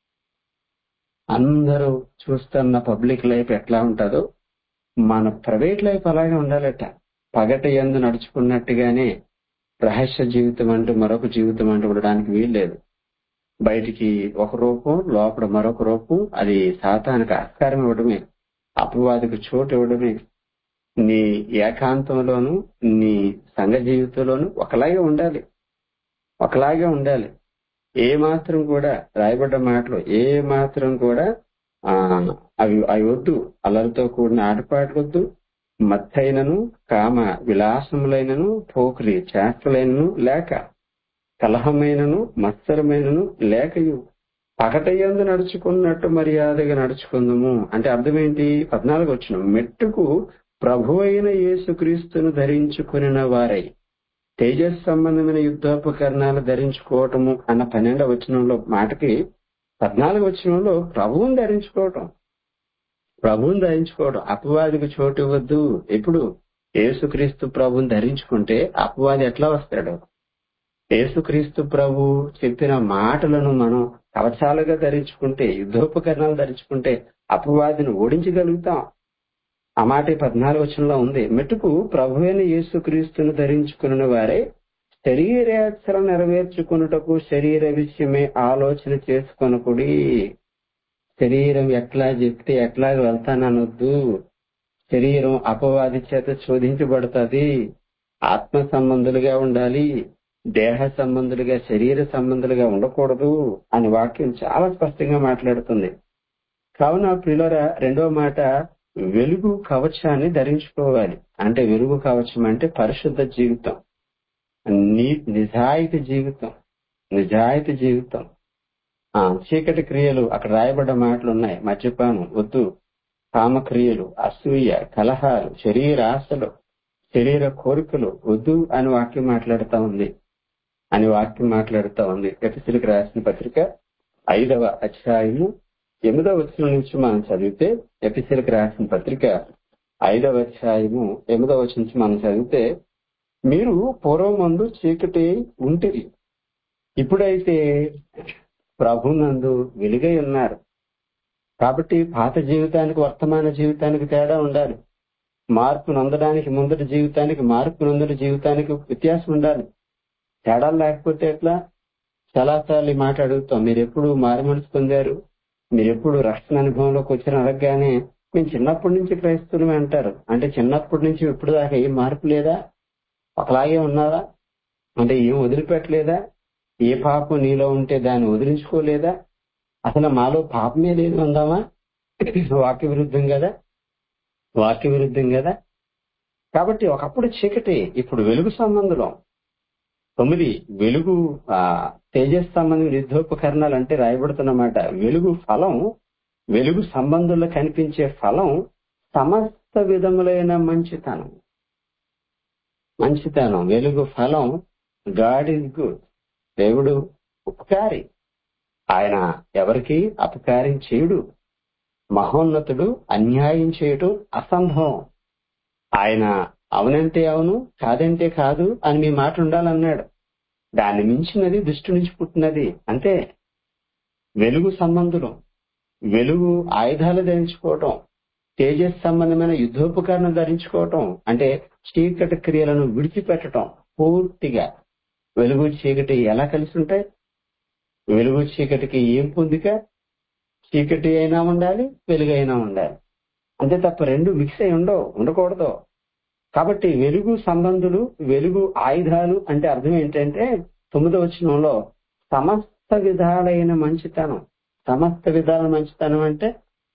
అందరూ చూస్తున్న పబ్లిక్ లైఫ్ ఎట్లా ఉంటుందో మన ప్రైవేట్ లైఫ్ అలాగే ఉండాలట పగట ఎందు నడుచుకున్నట్టుగానే రహస్య జీవితం అంటూ మరొక జీవితం అంటూ ఉండడానికి వీల్లేదు బయటికి ఒక రూపం లోపల మరొక రూపం అది సాతానికి ఆస్కారం ఇవ్వడమే అపవాదికి చోటు ఇవ్వడమే నీ ఏకాంతంలోను నీ సంఘ జీవితంలోను ఒకలాగే ఉండాలి ఒకలాగే ఉండాలి ఏ మాత్రం కూడా రాయబడ్డ మాటలు ఏ మాత్రం కూడా ఆ అవి అవి వద్దు అల్లరితో కూడిన ఆటపాటు వద్దు మత్తైనను కామ విలాసములైనను పోకిరి చేష్టలైనను లేక కలహమైనను మత్సరమైనను లేకయు పగటయందు నడుచుకున్నట్టు మర్యాదగా నడుచుకుందాము అంటే అర్థం ఏంటి పద్నాలుగు వచ్చిన మెట్టుకు ప్రభు అయిన యేసుక్రీస్తును ధరించుకుని వారై తేజస్ సంబంధమైన యుద్ధోపకరణాలు ధరించుకోవటము అన్న పన్నెండవ వచనంలో మాటకి పద్నాలుగు వచనంలో ప్రభువుని ధరించుకోవటం ప్రభువుని ధరించుకోవడం అపవాదికి చోటు ఇవ్వద్దు ఎప్పుడు యేసుక్రీస్తు ప్రభుని ధరించుకుంటే అపవాది ఎట్లా వస్తాడు యేసుక్రీస్తు ప్రభు చెప్పిన మాటలను మనం కవచాలుగా ధరించుకుంటే యుద్ధోపకరణాలు ధరించుకుంటే అపవాదిని ఓడించగలుగుతాం ఆ మాట ఈ పద్నాలుగు వచనంలో ఉంది మెట్టుకు ప్రభు అయిన యేసుక్రీస్తును ధరించుకున్న వారే శరీరేచ్ఛలు నెరవేర్చుకున్నటకు శరీర విషయమే ఆలోచన చేసుకొనకుడి శరీరం ఎట్లా చెప్తే ఎట్లా వెళ్తాననొద్దు శరీరం అపవాది చేత శోధించబడుతుంది ఆత్మ సంబంధులుగా ఉండాలి దేహ సంబంధులుగా శరీర సంబంధులుగా ఉండకూడదు అని వాక్యం చాలా స్పష్టంగా మాట్లాడుతుంది కావున ప్రియులరా రెండో మాట వెలుగు కవచాన్ని ధరించుకోవాలి అంటే వెలుగు కవచం అంటే పరిశుద్ధ జీవితం నీ నిజాయితీ జీవితం నిజాయితీ జీవితం ఆ చీకటి క్రియలు అక్కడ రాయబడ్డ మాటలు ఉన్నాయి మద్యపానం వద్దు కామక్రియలు అసూయ కలహాలు శరీర ఆశలు శరీర కోరికలు వద్దు అని వాక్యం మాట్లాడుతా ఉంది అని వాక్యం మాట్లాడుతా ఉంది ఎపిసిలకు రాసిన పత్రిక ఐదవ అధ్యాయము ఎనిమిదవ వచనం నుంచి మనం చదివితే ఎపిసిలకు రాసిన పత్రిక ఐదవ అధ్యాయము ఎనిమిదవ వచనం నుంచి మనం చదివితే మీరు పూర్వమందు చీకటి ఉంటిరి ఇప్పుడైతే ప్రభునందు వెలుగై ఉన్నారు కాబట్టి పాత జీవితానికి వర్తమాన జీవితానికి తేడా ఉండాలి మార్పు నొందడానికి ముందటి జీవితానికి మార్పు నొందటి జీవితానికి వ్యత్యాసం ఉండాలి తేడాలు లేకపోతే ఎట్లా చాలాసార్లు ఈ మాట అడుగుతాం మీరు ఎప్పుడు మారు మనసు పొందారు మీరు ఎప్పుడు రక్షణ అనుభవంలోకి వచ్చిన అడగగానే మేము చిన్నప్పటి నుంచి క్రైస్తవులమే అంటారు అంటే చిన్నప్పటి నుంచి ఇప్పుడు దాకా ఏం మార్పు లేదా ఒకలాగే ఉన్నారా అంటే ఏం వదిలిపెట్టలేదా ఏ పాపం నీలో ఉంటే దాన్ని వదిలించుకోలేదా అసలు మాలో పాపమే లేదు అందామా వాక్య విరుద్ధం కదా వాక్య విరుద్ధం కదా కాబట్టి ఒకప్పుడు చీకటి ఇప్పుడు వెలుగు సంబంధం తొమ్మిది వెలుగు ఆ తేజస్ సంబంధించిన యుద్ధోపకరణాలు అంటే రాయబడుతున్నమాట వెలుగు ఫలం వెలుగు సంబంధంలో కనిపించే ఫలం సమస్త విధములైన మంచితనం మంచితనం వెలుగు ఫలం గాడ్ ఇస్ గుడ్ దేవుడు ఉపకారి ఆయన ఎవరికి అపకారం చేయుడు మహోన్నతుడు అన్యాయం చేయటం అసంభవం ఆయన అవునంటే అవును కాదంటే కాదు అని మీ మాట ఉండాలన్నాడు దాన్ని మించినది దృష్టి నుంచి పుట్టినది అంతే వెలుగు సంబంధులు వెలుగు ఆయుధాలు ధరించుకోవటం తేజస్ సంబంధమైన యుద్ధోపకరణం ధరించుకోవటం అంటే చీకటి క్రియలను విడిచిపెట్టడం పూర్తిగా వెలుగు చీకటి ఎలా కలిసి ఉంటాయి వెలుగు చీకటికి ఏం పొందిక చీకటి అయినా ఉండాలి వెలుగు అయినా ఉండాలి అంతే తప్ప రెండు మిక్స్ అయి ఉండవు ఉండకూడదు కాబట్టి వెలుగు సంబంధులు వెలుగు ఆయుధాలు అంటే అర్థం ఏంటంటే తొమ్మిదో వచనంలో సమస్త విధాలైన మంచితనం సమస్త విధాల మంచితనం అంటే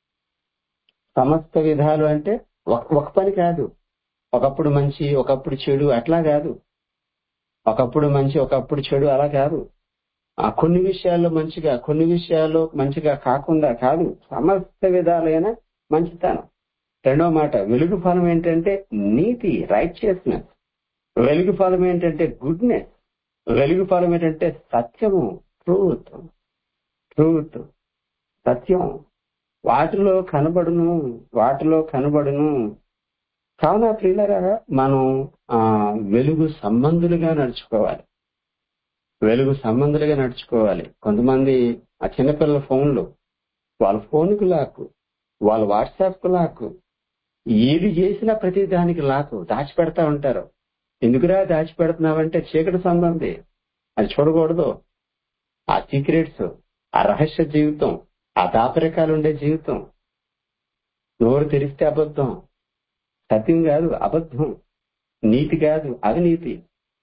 సమస్త విధాలు అంటే ఒక ఒక పని కాదు ఒకప్పుడు మంచి ఒకప్పుడు చెడు అట్లా కాదు ఒకప్పుడు మంచి ఒకప్పుడు చెడు అలా కాదు ఆ కొన్ని విషయాల్లో మంచిగా కొన్ని విషయాల్లో మంచిగా కాకుండా కాదు సమస్త విధాలైన మంచితనం రెండో మాట వెలుగు ఫలం ఏంటంటే నీతి రైచియస్నెస్ వెలుగు ఫలం ఏంటంటే గుడ్నెస్ వెలుగు ఫలం ఏంటంటే సత్యము ట్రూత్ ట్రూత్ సత్యం వాటిలో కనబడును వాటిలో కనబడును కావున ప్రియులరా మనం ఆ వెలుగు సంబంధులుగా నడుచుకోవాలి వెలుగు సంబంధులుగా నడుచుకోవాలి కొంతమంది ఆ చిన్నపిల్లల ఫోన్లు వాళ్ళ ఫోన్కు లాకు వాళ్ళ వాట్సాప్ కు లాకు ఏది చేసినా ప్రతి దానికి లాకు దాచిపెడతా ఉంటారు ఎందుకురా దాచిపెడుతున్నావంటే చీకటి సంబంధి అది చూడకూడదు ఆ సీక్రెట్స్ ఆ రహస్య జీవితం ఆ దాపరికాలు ఉండే జీవితం నోరు తెరిస్తే అబద్ధం సత్యం కాదు అబద్ధం నీతి కాదు అవినీతి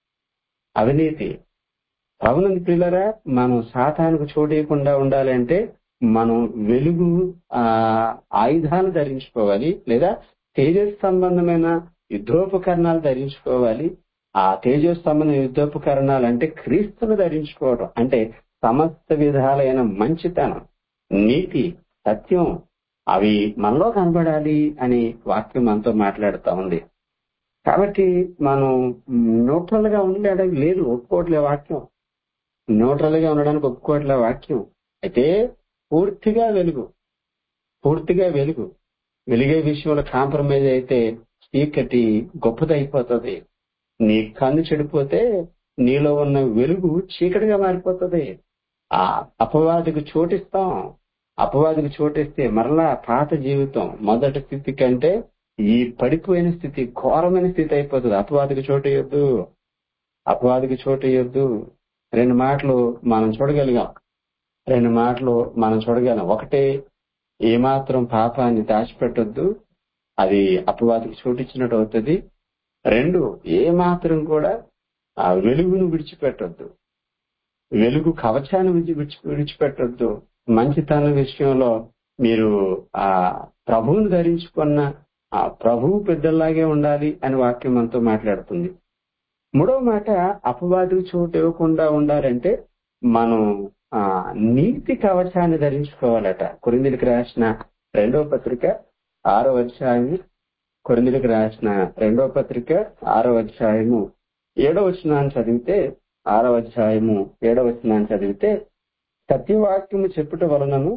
అవినీతి అవునంది పిల్లరా మనం సాతానికి చోటేయకుండా ఉండాలంటే మనం వెలుగు ఆ ఆయుధాలు ధరించుకోవాలి లేదా తేజస్ సంబంధమైన యుద్ధోపకరణాలు ధరించుకోవాలి ఆ తేజస్ సంబంధమైన యుద్ధోపకరణాలు అంటే క్రీస్తును ధరించుకోవడం అంటే సమస్త విధాలైన మంచితనం నీతి సత్యం అవి మనలో కనబడాలి అని వాక్యం మనతో మాట్లాడుతా ఉంది కాబట్టి మనం న్యూట్రల్ గా ఉండడానికి లేదు ఒప్పుకోవట్లే వాక్యం న్యూట్రల్ గా ఉండడానికి ఒప్పుకోవట్లే వాక్యం అయితే పూర్తిగా వెలుగు పూర్తిగా వెలుగు వెలిగే విషయంలో కాంప్రమైజ్ అయితే చీకటి గొప్పదైపోతుంది నీ కన్ను చెడిపోతే నీలో ఉన్న వెలుగు చీకటిగా మారిపోతుంది ఆ అపవాదికి చోటిస్తాం అపవాదికి చోటిస్తే మరలా పాత జీవితం మొదటి స్థితి కంటే ఈ పడిపోయిన స్థితి ఘోరమైన స్థితి అయిపోతుంది అపవాదికి చోటయ్యొద్దు అపవాదికి చోటయ్యొద్దు రెండు మాటలు మనం చూడగలిగాం రెండు మాటలు మనం చూడగలం ఒకటే ఏమాత్రం పాపాన్ని దాచిపెట్టొద్దు అది అపవాదికి చోటిచ్చినట్టు అవుతుంది రెండు ఏ మాత్రం కూడా ఆ వెలుగును విడిచిపెట్టొద్దు వెలుగు కవచాన్ని విడిచి విడిచి విడిచిపెట్టొద్దు మంచితనం విషయంలో మీరు ఆ ప్రభువును ధరించుకున్న ఆ ప్రభువు పెద్దలాగే ఉండాలి అని వాక్యం మనతో మాట్లాడుతుంది మూడో మాట అపవాదికి చోటు ఇవ్వకుండా ఉండాలంటే మనం ఆ నీతి కవచాన్ని ధరించుకోవాలట కొరిందులకు రాసిన రెండవ పత్రిక ఆరో అధ్యాయము కొరిందులకు రాసిన రెండవ పత్రిక ఆరో అధ్యాయము ఏడవ వచనాన్ని చదివితే ఆరో అధ్యాయము ఏడవ వచనాన్ని చదివితే సత్యవాక్యము చెప్పుట వలనను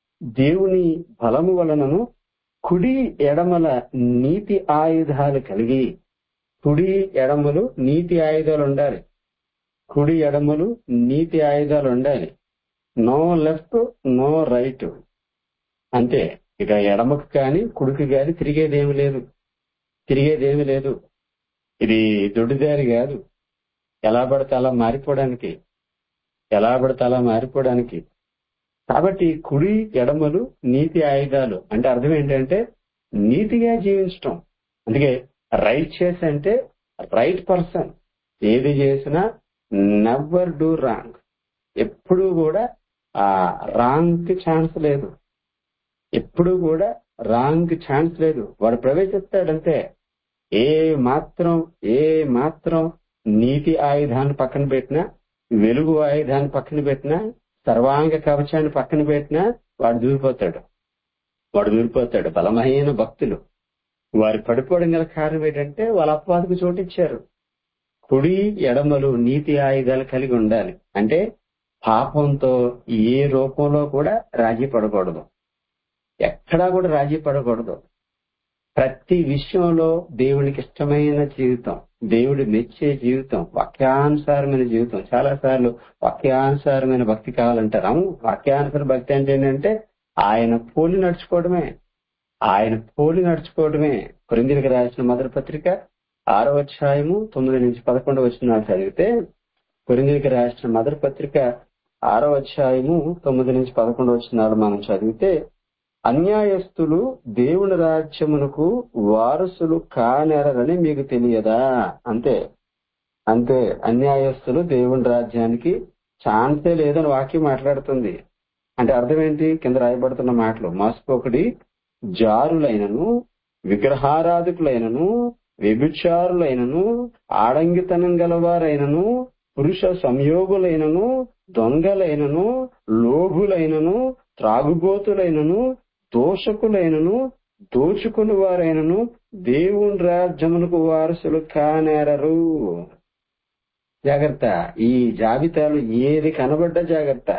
దేవుని బలము వలనను కుడి ఎడమల నీతి ఆయుధాలు కలిగి కుడి ఎడమలు నీతి ఆయుధాలు ఉండాలి కుడి ఎడమలు నీతి ఆయుధాలు ఉండాలి నో లెఫ్ట్ నో రైట్ అంతే ఇక ఎడమకు కానీ కుడికి కానీ తిరిగేదేమి లేదు తిరిగేదేమి లేదు ఇది దొడ్డిదారి కాదు ఎలా పడితే అలా మారిపోవడానికి ఎలా పడితే అలా మారిపోవడానికి కాబట్టి కుడి ఎడమలు నీతి ఆయుధాలు అంటే అర్థం ఏంటంటే నీతిగా జీవించటం అందుకే రైట్ చేసి అంటే రైట్ పర్సన్ ఏది చేసినా నెవర్ డూ రాంగ్ ఎప్పుడు కూడా ఆ రాంగ్ కి ఛాన్స్ లేదు ఎప్పుడు కూడా రాంగ్ కి ఛాన్స్ లేదు వాడు ప్రవేశిస్తాడంతే ఏ మాత్రం ఏ మాత్రం నీతి ఆయుధాన్ని పక్కన పెట్టినా వెలుగు ఆయుధాన్ని పక్కన పెట్టినా సర్వాంగ కవచాన్ని పక్కన పెట్టినా వాడు దూరిపోతాడు వాడు దూరిపోతాడు బలమైన భక్తులు వారి పడిపోవడం గల కారణం ఏంటంటే వాళ్ళ అపవాదకు చోటిచ్చారు కుడి ఎడమలు నీతి ఆయుధాలు కలిగి ఉండాలి అంటే పాపంతో ఏ రూపంలో కూడా రాజీ పడకూడదు ఎక్కడా కూడా రాజీ పడకూడదు ప్రతి విషయంలో దేవునికి ఇష్టమైన జీవితం దేవుడు మెచ్చే జీవితం వాక్యానుసారమైన జీవితం చాలా సార్లు వాక్యానుసారమైన భక్తి కావాలంటారు అవును వాక్యానుసార భక్తి అంటే ఏంటంటే ఆయన పోలి నడుచుకోవడమే ఆయన పోలి నడుచుకోవడమే కొరిందీలకు రాసిన మొదటి పత్రిక ఆరో అధ్యాయము తొమ్మిది నుంచి పదకొండు వచ్చిన చదివితే కొరిందీలకు రాసిన మొదటి పత్రిక ఆరో అధ్యాయము తొమ్మిది నుంచి పదకొండు వచ్చినాడు మనం చదివితే అన్యాయస్తులు దేవుని రాజ్యమునకు వారసులు కానెరని మీకు తెలియదా అంతే అంతే అన్యాయస్తులు దేవుని రాజ్యానికి ఛాన్సే లేదని వాక్యం మాట్లాడుతుంది అంటే అర్థం ఏంటి కింద రాయబడుతున్న మాటలు మోసపోకడి జారులైనను విగ్రహారాధికులైనను వ్యభిచారులైనను ఆడంగితనం గలవారైనను పురుష సంయోగులైనను దొంగలైనను లోభులైనను త్రాగుబోతులైనను దోషకులైనను దోచుకుని వారైనను దేవుని రాజ్యమునకు వారసులు కానేరరు జాగ్రత్త ఈ జాబితాలు ఏది కనబడ్డా జాగ్రత్త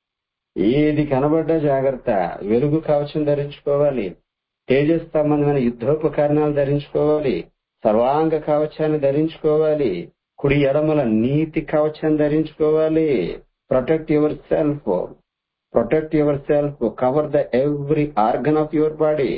ఏది కనబడ్డా జాగ్రత్త వెలుగు కవచం ధరించుకోవాలి తేజస్ సంబంధమైన యుద్ధోపకరణాలు ధరించుకోవాలి సర్వాంగ కవచాన్ని ధరించుకోవాలి కుడి ఎడమల నీతి కవచాన్ని ధరించుకోవాలి protect yourself protect yourself cover the every organ of your body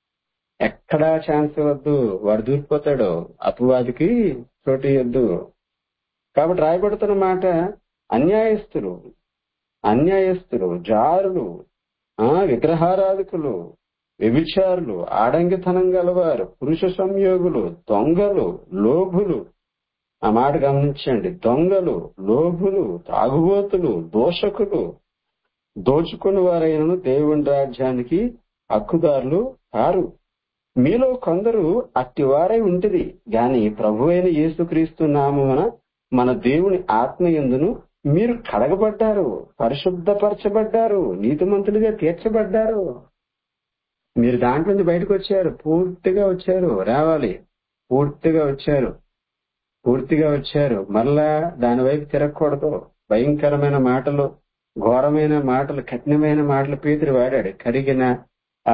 ఎక్కడా ఛాన్స్ ఇవ్వద్దు వాడు దూరిపోతాడు అపవాదికి చోటు ఇవ్వద్దు కాబట్టి రాయబడుతున్న మాట అన్యాయస్తులు అన్యాయస్తులు జారులు ఆ విగ్రహారాధికులు వ్యభిచారులు ఆడంగితనం గలవారు పురుష సంయోగులు దొంగలు లోభులు ఆ మాట గమనించండి దొంగలు లోభులు తాగుబోతులు దోషకులు దోచుకుని వారైనను దేవుని రాజ్యానికి హక్కుదారులు కారు మీలో కొందరు అట్టివారై ఉంటుంది గాని ప్రభు అయిన యేసుక్రీస్తు నామమున మన దేవుని ఆత్మయందును మీరు కడగబడ్డారు పరిశుద్ధపరచబడ్డారు నీతిమంతులుగా తీర్చబడ్డారు మీరు దాంట్లో నుంచి బయటకు వచ్చారు పూర్తిగా వచ్చారు రావాలి పూర్తిగా వచ్చారు పూర్తిగా వచ్చారు మరలా దాని వైపు తిరగకూడదు భయంకరమైన మాటలు ఘోరమైన మాటలు కఠినమైన మాటలు పీతురు వాడాడు కరిగిన ఆ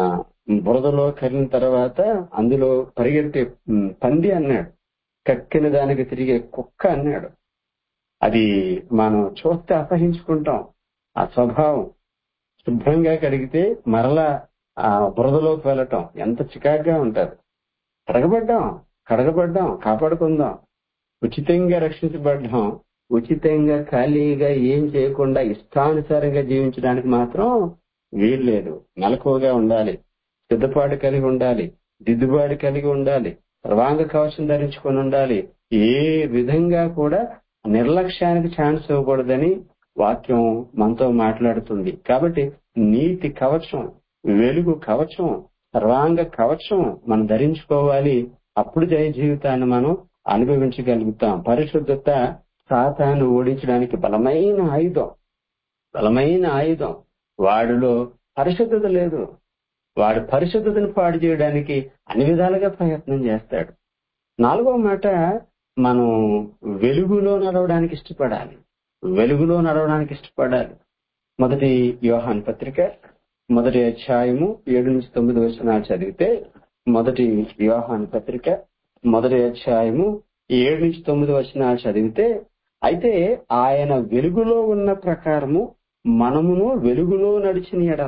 బురదలో కరిగిన తర్వాత అందులో పరిగెత్తే ఉమ్, పంది అన్నాడు కక్కిన దానికి తిరిగే కుక్క అన్నాడు అది మనం చూస్తే అసహించుకుంటాం ఆ స్వభావం శుభ్రంగా కడిగితే మరలా ఆ బురదలోకి వెళ్ళటం ఎంత చికాగ్గా ఉంటది కడగబడ్డాం కడగబడ్డాం కాపాడుకుందాం ఉచితంగా రక్షించబడ్డాం ఉచితంగా ఖాళీగా ఏం చేయకుండా ఇష్టానుసారంగా జీవించడానికి మాత్రం వీల్లేదు మెలకువగా ఉండాలి సిద్ధపాటు కలిగి ఉండాలి దిద్దుబాటు కలిగి ఉండాలి సర్వాంగ కవచం ధరించుకొని ఉండాలి ఏ విధంగా కూడా నిర్లక్ష్యానికి ఛాన్స్ ఇవ్వకూడదని వాక్యం మనతో మాట్లాడుతుంది కాబట్టి నీతి కవచం వెలుగు కవచం సర్వాంగ కవచం మనం ధరించుకోవాలి అప్పుడు జయ జీవితాన్ని మనం అనుభవించగలుగుతాం పరిశుద్ధత సాతాను ఓడించడానికి బలమైన ఆయుధం బలమైన ఆయుధం వాడిలో పరిశుద్ధత లేదు వాడు పరిశుద్ధతను పాడు చేయడానికి అన్ని విధాలుగా ప్రయత్నం చేస్తాడు నాలుగో మాట మనం వెలుగులో నడవడానికి ఇష్టపడాలి వెలుగులో నడవడానికి ఇష్టపడాలి మొదటి యోహాన్ పత్రిక మొదటి అధ్యాయము ఏడు నుంచి తొమ్మిది వచనాలు చదివితే మొదటి యోహాన్ పత్రిక మొదటి అధ్యాయము ఏడు నుంచి తొమ్మిది వచనాలు చదివితే అయితే ఆయన వెలుగులో ఉన్న ప్రకారము మనమును వెలుగులో నడిచిన ఎడల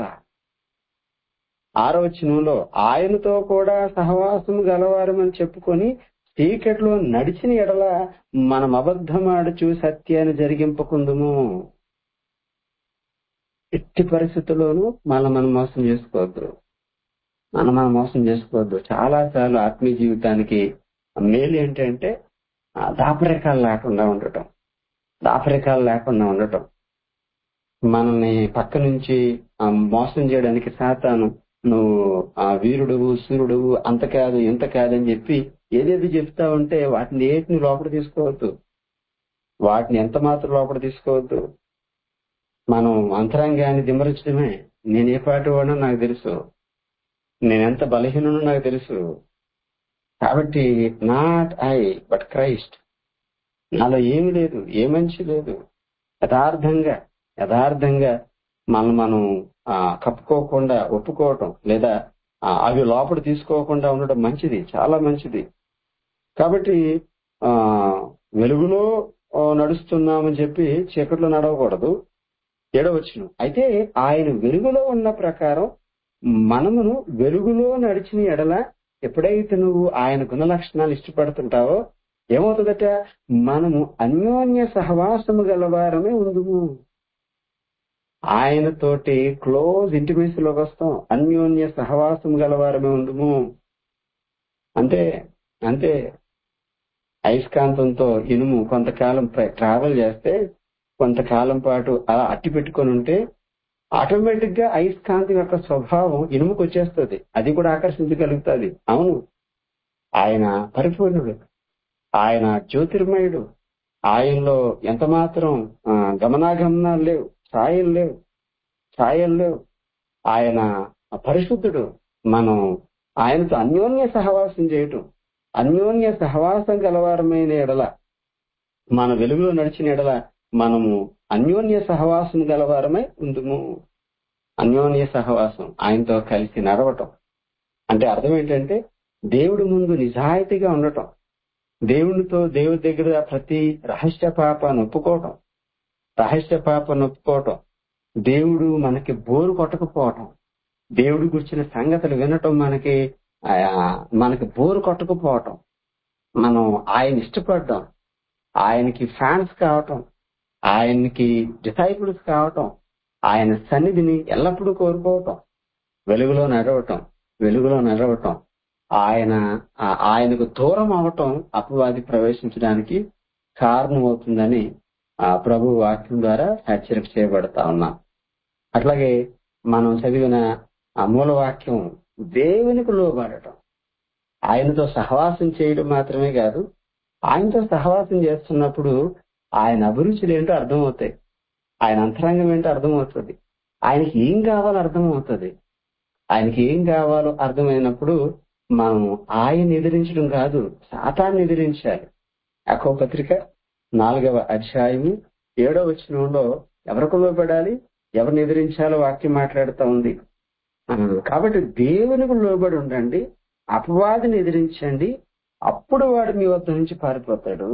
ఆరోచనంలో ఆయనతో కూడా సహవాసము గలవారమని చెప్పుకొని చీకట్లో నడిచిన ఎడల మనం అబద్ధమాడుచు సత్యాన్ని జరిగింపకుందుము ఎట్టి పరిస్థితుల్లోనూ మనం మనం మోసం చేసుకోవద్దు మనం మనం మోసం చేసుకోవద్దు చాలా సార్లు ఆత్మీయ జీవితానికి మేలు ఏంటంటే ఆ, దాపరికాలు లేకుండా ఉండటం దాపరికాలు లేకుండా ఉండటం మనల్ని పక్క నుంచి ఆ, మోసం చేయడానికి సాతాను నువ్వు ఆ వీరుడువు సూర్యుడువు అంత కాదు ఇంత కాదని చెప్పి ఏదేది చెప్తా ఉంటే వాటిని ఏటిని లోపల తీసుకోవద్దు వాటిని ఎంత మాత్రం లోపల తీసుకోవద్దు మనం అంతరంగాన్ని దిమరించడమే నేను ఏ పాటి వాడో నాకు తెలుసు నేనెంత బలహీనో నాకు తెలుసు కాబట్టి నాట్ ఐ బట్ క్రైస్ట్ నాలో ఏమి లేదు ఏ మంచి లేదు యథార్థంగా యథార్థంగా మనం మనం ఆ, కప్పుకోకుండా ఒప్పుకోవటం లేదా ఆ, అవి లోపల తీసుకోకుండా ఉండడం మంచిది చాలా మంచిది కాబట్టి ఆ వెలుగులో ఆ, నడుస్తున్నామని చెప్పి చీకట్లో నడవకూడదు ఏడవచ్చును అయితే ఆయన వెలుగులో ఉన్న ప్రకారం మనమును వెలుగులో నడిచిన ఎడల ఎప్పుడైతే నువ్వు ఆయన గుణ లక్షణాలు ఇష్టపడుతుంటావో ఏమవుతుందట మనము అన్యోన్య సహవాసము గలవారమే ఉందుము ఆయనతోటి క్లోజ్ ఇంటిమేసీలోకి వస్తాం అన్యోన్య సహవాసం గలవారమే ఉందుము అంతే అంతే అయస్కాంతంతో ఇనుము కొంతకాలం ట్రావెల్ చేస్తే కొంతకాలం పాటు అలా అట్టి పెట్టుకొని ఉంటే ఆటోమేటిక్ గా అయస్కాంతం యొక్క స్వభావం ఇనుముకు వచ్చేస్తుంది అది కూడా ఆకర్షించగలుగుతుంది అవును ఆయన పరిపూర్ణుడు ఆయన జ్యోతిర్మయుడు ఆయనలో ఎంత మాత్రం ఆ, గమనాగమనాలు లేవు ఛాయలు లేవు ఛాయలు లేవు ఆయన పరిశుద్ధుడు మనం ఆయనతో అన్యోన్య సహవాసం చేయటం అన్యోన్య సహవాసం గలవారమైన ఎడల మన వెలుగులో నడిచిన ఎడల మనము అన్యోన్య సహవాసం గలవారమై ఉందుము అన్యోన్య సహవాసం ఆయనతో కలిసి నడవటం అంటే అర్థం ఏంటంటే దేవుడి ముందు నిజాయితీగా ఉండటం దేవునితో దేవుడి దగ్గర ప్రతి రహస్య పాపాన్ని ఒప్పుకోవటం రహస్య పాపాన్ని ఒప్పుకోవటం దేవుడు మనకి బోరు కొట్టకపోవటం దేవుడి గురించిన సంగతులు వినటం మనకి ఆ, మనకి బోరు కొట్టకపోవటం మనం ఆయన ఇష్టపడడం ఆయనకి ఫ్యాన్స్ కావటం ఆయనకి డిసైపుల్స్ కావటం ఆయన సన్నిధిని ఎల్లప్పుడూ కోరుకోవటం వెలుగులో నడవటం వెలుగులో నడవటం ఆయన ఆ- ఆయనకు దూరం అవటం అపవాది ప్రవేశించడానికి కారణం అవుతుందని ఆ ప్రభు వాక్యం ద్వారా హెచ్చరిక చేయబడతా ఉన్నాం అట్లాగే మనం చదివిన ఆ మూల వాక్యం దేవునికి లోబడటం ఆయనతో సహవాసం చేయడం మాత్రమే కాదు ఆయనతో సహవాసం చేస్తున్నప్పుడు ఆయన అభిరుచులు ఏంటో అర్థమవుతాయి ఆయన అంతరంగం ఏంటో అర్థమవుతుంది ఆయనకి ఏం కావాలో అర్థమవుతుంది ఆయనకి ఏం కావాలో అర్థమైనప్పుడు మనం ఆయన ఎదిరించడం కాదు సాతాన్ని ఎదిరించాలి అకో పత్రిక నాలుగవ అధ్యాయము ఏడవ వచనంలో ఎవరికి లోబడాలి ఎవరిని ఎదిరించాలో వాక్యం మాట్లాడుతూ ఉంది ఆ, కాబట్టి దేవునికి లోబడి ఉండండి అపవాదిని ఎదిరించండి అప్పుడు వాడు మీ వద్ద నుంచి పారిపోతాడు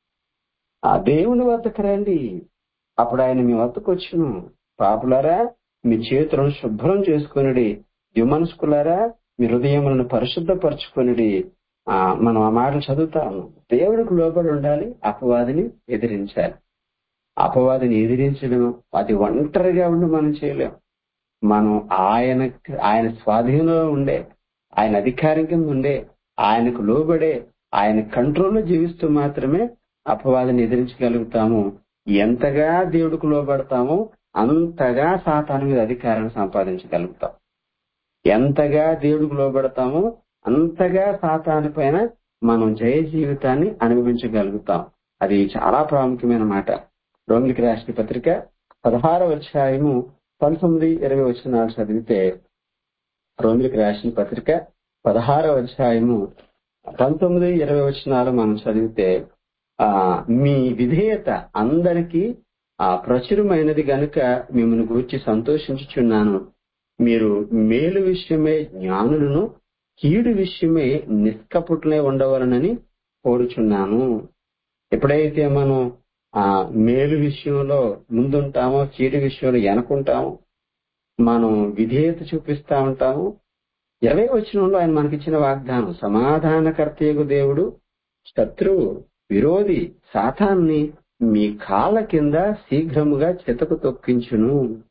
ఆ దేవుని వద్దకు రండి అప్పుడు ఆయన మీ వద్దకు వచ్చును పాపులారా మీ చేతులను శుభ్రం చేసుకొనిడి యుమనస్కులారా మీ హృదయములను పరిశుద్ధపరచుకొనిడి ఆ మనం ఆ మాటలు చదువుతాము దేవుడికి లోబడి ఉండాలి అపవాదిని ఎదిరించాలి అపవాదిని ఎదిరించడం అది ఒంటరిగా ఉండి మనం చేయలేం మనం ఆయన ఆయన స్వాధీనంలో ఉండే ఆయన అధికారం కింద ఉండే ఆయనకు లోబడే ఆయన కంట్రోల్లో జీవిస్తూ మాత్రమే అపవాదిని ఎదిరించగలుగుతాము ఎంతగా దేవుడికి లోబడతామో అంతగా సాతాను మీద అధికారాన్ని సంపాదించగలుగుతాం ఎంతగా దేవుడికి లోబడతామో అంతగా సాతాను పైన మనం జయ జీవితాన్ని అనుభవించగలుగుతాం అది చాలా ప్రాముఖ్యమైన మాట రోమిలికి రాసిన పత్రిక పదహారవ అధ్యాయము పంతొమ్మిది ఇరవై వచనాలు చదివితే రోమిలికి రాసిన పత్రిక పదహారవ అధ్యాయము పంతొమ్మిది ఇరవై వచనాలు మనం చదివితే ఆ మీ విధేయత అందరికీ ఆ ప్రచురమైనది గనుక మిమ్మల్ని గూర్చి సంతోషించుచున్నాను మీరు మేలు విషయమై జ్ఞానులను కీడు విషయమై నిష్కపుట్లే ఉండవలనని కోరుచున్నాను ఎప్పుడైతే మనం ఆ మేలు విషయంలో ముందుంటామో కీడు విషయంలో వెనకుంటామో మనం విధేయత చూపిస్తా ఉంటాము ఇరవై వచనంలో ఆయన మనకిచ్చిన వాగ్దానం సమాధానకర్తయగు దేవుడు శత్రువు విరోధి సాతాన్ని మీ కాళ్ళ కింద శీఘ్రముగా చెతకు తొక్కించును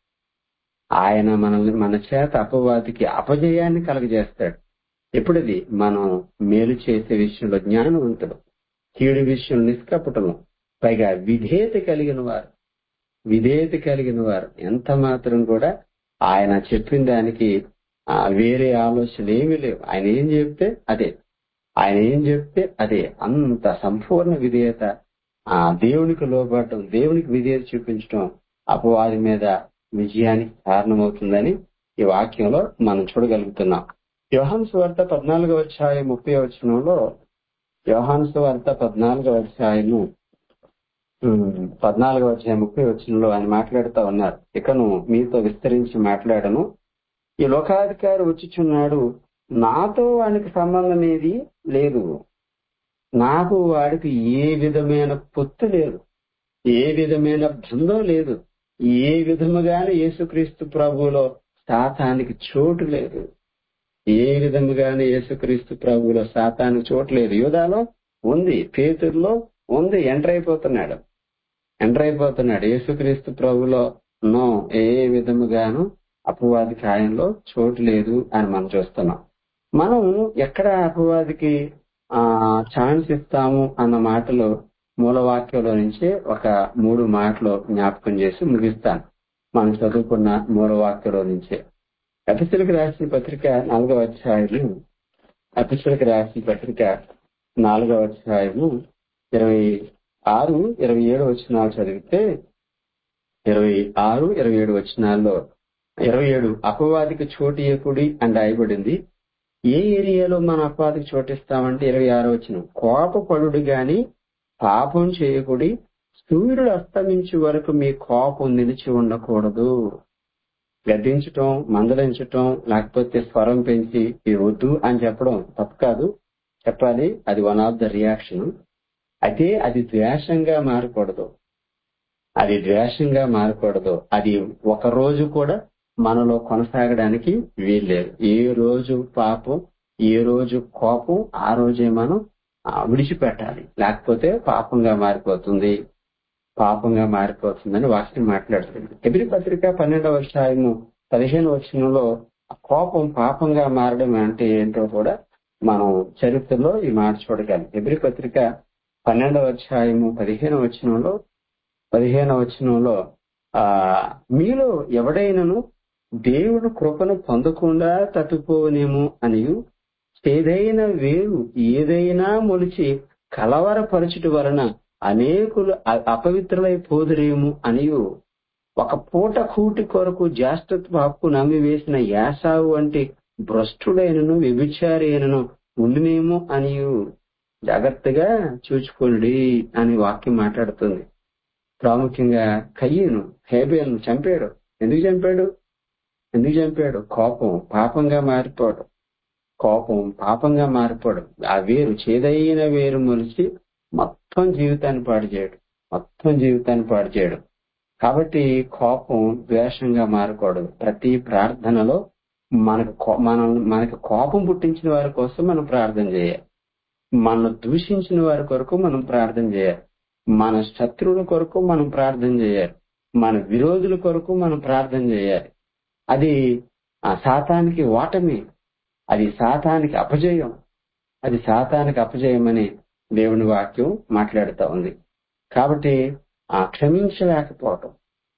ఆయన మనల్ని మన చేత అపవాదికి అపజయాన్ని కలగజేస్తాడు ఎప్పుడది మనం మేలు చేసే విషయంలో జ్ఞానవంతుడు కీడు విషయం నిష్కపటము పైగా విధేయత కలిగిన వారు విధేయత కలిగిన వారు ఎంత మాత్రం కూడా ఆయన చెప్పిన దానికి ఆ, వేరే ఆలోచనలు ఏమీ లేవు ఆయన ఏం చెప్తే అదే ఆయన ఏం చెప్తే అదే అంత సంపూర్ణ విధేయత ఆ దేవునికి లోబడటం దేవునికి విధేయత చూపించడం అపవాది మీద విజయానికి కారణమవుతుందని ఈ వాక్యంలో మనం చూడగలుగుతున్నాం యోహాను సువార్త పద్నాలుగో అధ్యాయం ముప్పై వచనంలో యోహాను సువార్త పద్నాలుగో అధ్యాయము ఉమ్, పద్నాలుగో అధ్యాయం ముప్పై వచనంలో ఆయన మాట్లాడుతూ ఉన్నారు ఇకను మీతో విస్తరించి మాట్లాడను ఈ లోకాధికారి వచ్చుచున్నాడు నాతో వానికి సంబంధం ఏది లేదు నాకు వాడికి ఏ విధమైన పొత్తు లేదు ఏ విధమైన బంధం లేదు ఏ విధముగానే యేసుక్రీస్తు ప్రభువులో శాతానికి చోటు లేదు ఏ విధముగానే యేసుక్రీస్తు ప్రభువులో శాతానికి చోటు లేదు యూదాలో ఉంది పేతుర్లో ఉంది ఎంటర్ అయిపోతున్నాడు ఎంటర్ అయిపోతున్నాడు యేసుక్రీస్తు ప్రభులో నో ఏ విధముగాను అపవాదికి ఆయనలో చోటు లేదు అని మనం చూస్తున్నాం మనం ఎక్కడ అపవాదికి ఆ ఛాన్స్ ఇస్తాము అన్న మాటలు మూలవాక్యంలో నుంచే ఒక మూడు మాటలు జ్ఞాపకం చేసి ముగిస్తాను మనం చదువుకున్న మూలవాక్యంలో నుంచే ఎపిసలకు రాసిన పత్రిక నాలుగవ అధ్యాయము ఎపిసలకు రాసిన పత్రిక నాలుగవ అధ్యాయము ఇరవై ఆరు ఇరవై ఏడు వచనాలు చదివితే ఇరవై ఆరు ఇరవై ఏడు వచనాల్లో ఇరవై ఏడు అపవాదికి చోటు ఇయ్యకుడి అని రాయబడింది ఏ ఏరియాలో మన అపవాదికి చోటిస్తామంటే ఇరవై ఆరు వచ్చిన కోపపడుడు గాని పాపం చేయకుడి సూర్యుడు అస్తమించే వరకు మీ కోపం నిలిచి ఉండకూడదు గద్దించటం మందలించటం లేకపోతే స్వరం పెంచి ఇది వద్దు అని చెప్పడం తప్పు కాదు చెప్పాలి అది వన్ ఆఫ్ ద రియాక్షన్ అయితే అది ద్వేషంగా మారకూడదు అది ద్వేషంగా మారకూడదు అది ఒక రోజు కూడా మనలో కొనసాగడానికి వీల్లేదు ఏ రోజు పాపం ఏ రోజు కోపం ఆ రోజే మనం ఆ, విడిచిపెట్టాలి లేకపోతే పాపంగా మారిపోతుంది పాపంగా మారిపోతుందని వాక్యం మాట్లాడుతుంది ఎబిరి పత్రిక పన్నెండవ అధ్యాయము పదిహేను వచనంలో ఆ కోపం పాపంగా మారడం అంటే ఏంటో కూడా మనం చరిత్రలో ఈ మాట చూడగలం ఎబిరి పత్రిక పన్నెండవ అధ్యాయము పదిహేను వచనంలో పదిహేను వచనంలో ఆ మీలో ఎవడైనను దేవుడు కృపను పొందకుండా తప్పిపోనేమో అనియు ఏదైనా వేరు ఏదైనా మొలిచి కలవరపరచుట వలన అనేకులు అ- అపవిత్రులైపోదురేమో అనియు ఒక పూట కూటి కొరకు జ్యేష్ఠత్వ హక్కు నమ్మి వేసిన యాసావు వంటి భ్రష్టుడైనను వ్యభిచారి అయినను ఉండినేమో అనియు జాగ్రత్తగా చూచుకోండి అని వాక్యం మాట్లాడుతుంది ప్రాముఖ్యంగా కయ్యను హేబేలను చంపాడు ఎందుకు చంపాడు ఎందుకు చంపాడు కోపం పాపంగా మారిపోవడం కోపం పాపంగా మారిపోవడం ఆ వేరు చేదైన వేరు మొలిచి మొత్తం జీవితాన్ని పాడు చేయడం మొత్తం జీవితాన్ని పాడు చేయడం కాబట్టి కోపం ద్వేషంగా మారకూడదు ప్రతి ప్రార్థనలో మనకు కో- మనం మనకు కోపం పుట్టించిన వారి కోసం మనం ప్రార్థన చేయాలి మన దూషించిన వారి కొరకు మనం ప్రార్థన చేయాలి మన శత్రువుల కొరకు మనం ప్రార్థన చేయాలి మన విరోధుల కొరకు మనం ప్రార్థన చేయాలి అది ఆ సాతానికి ఓటమి అది సాతానికి అపజయం అది సాతానికి అపజయమని దేవుని వాక్యం మాట్లాడుతూ ఉంది కాబట్టి ఆ క్షమించలేకపోవటం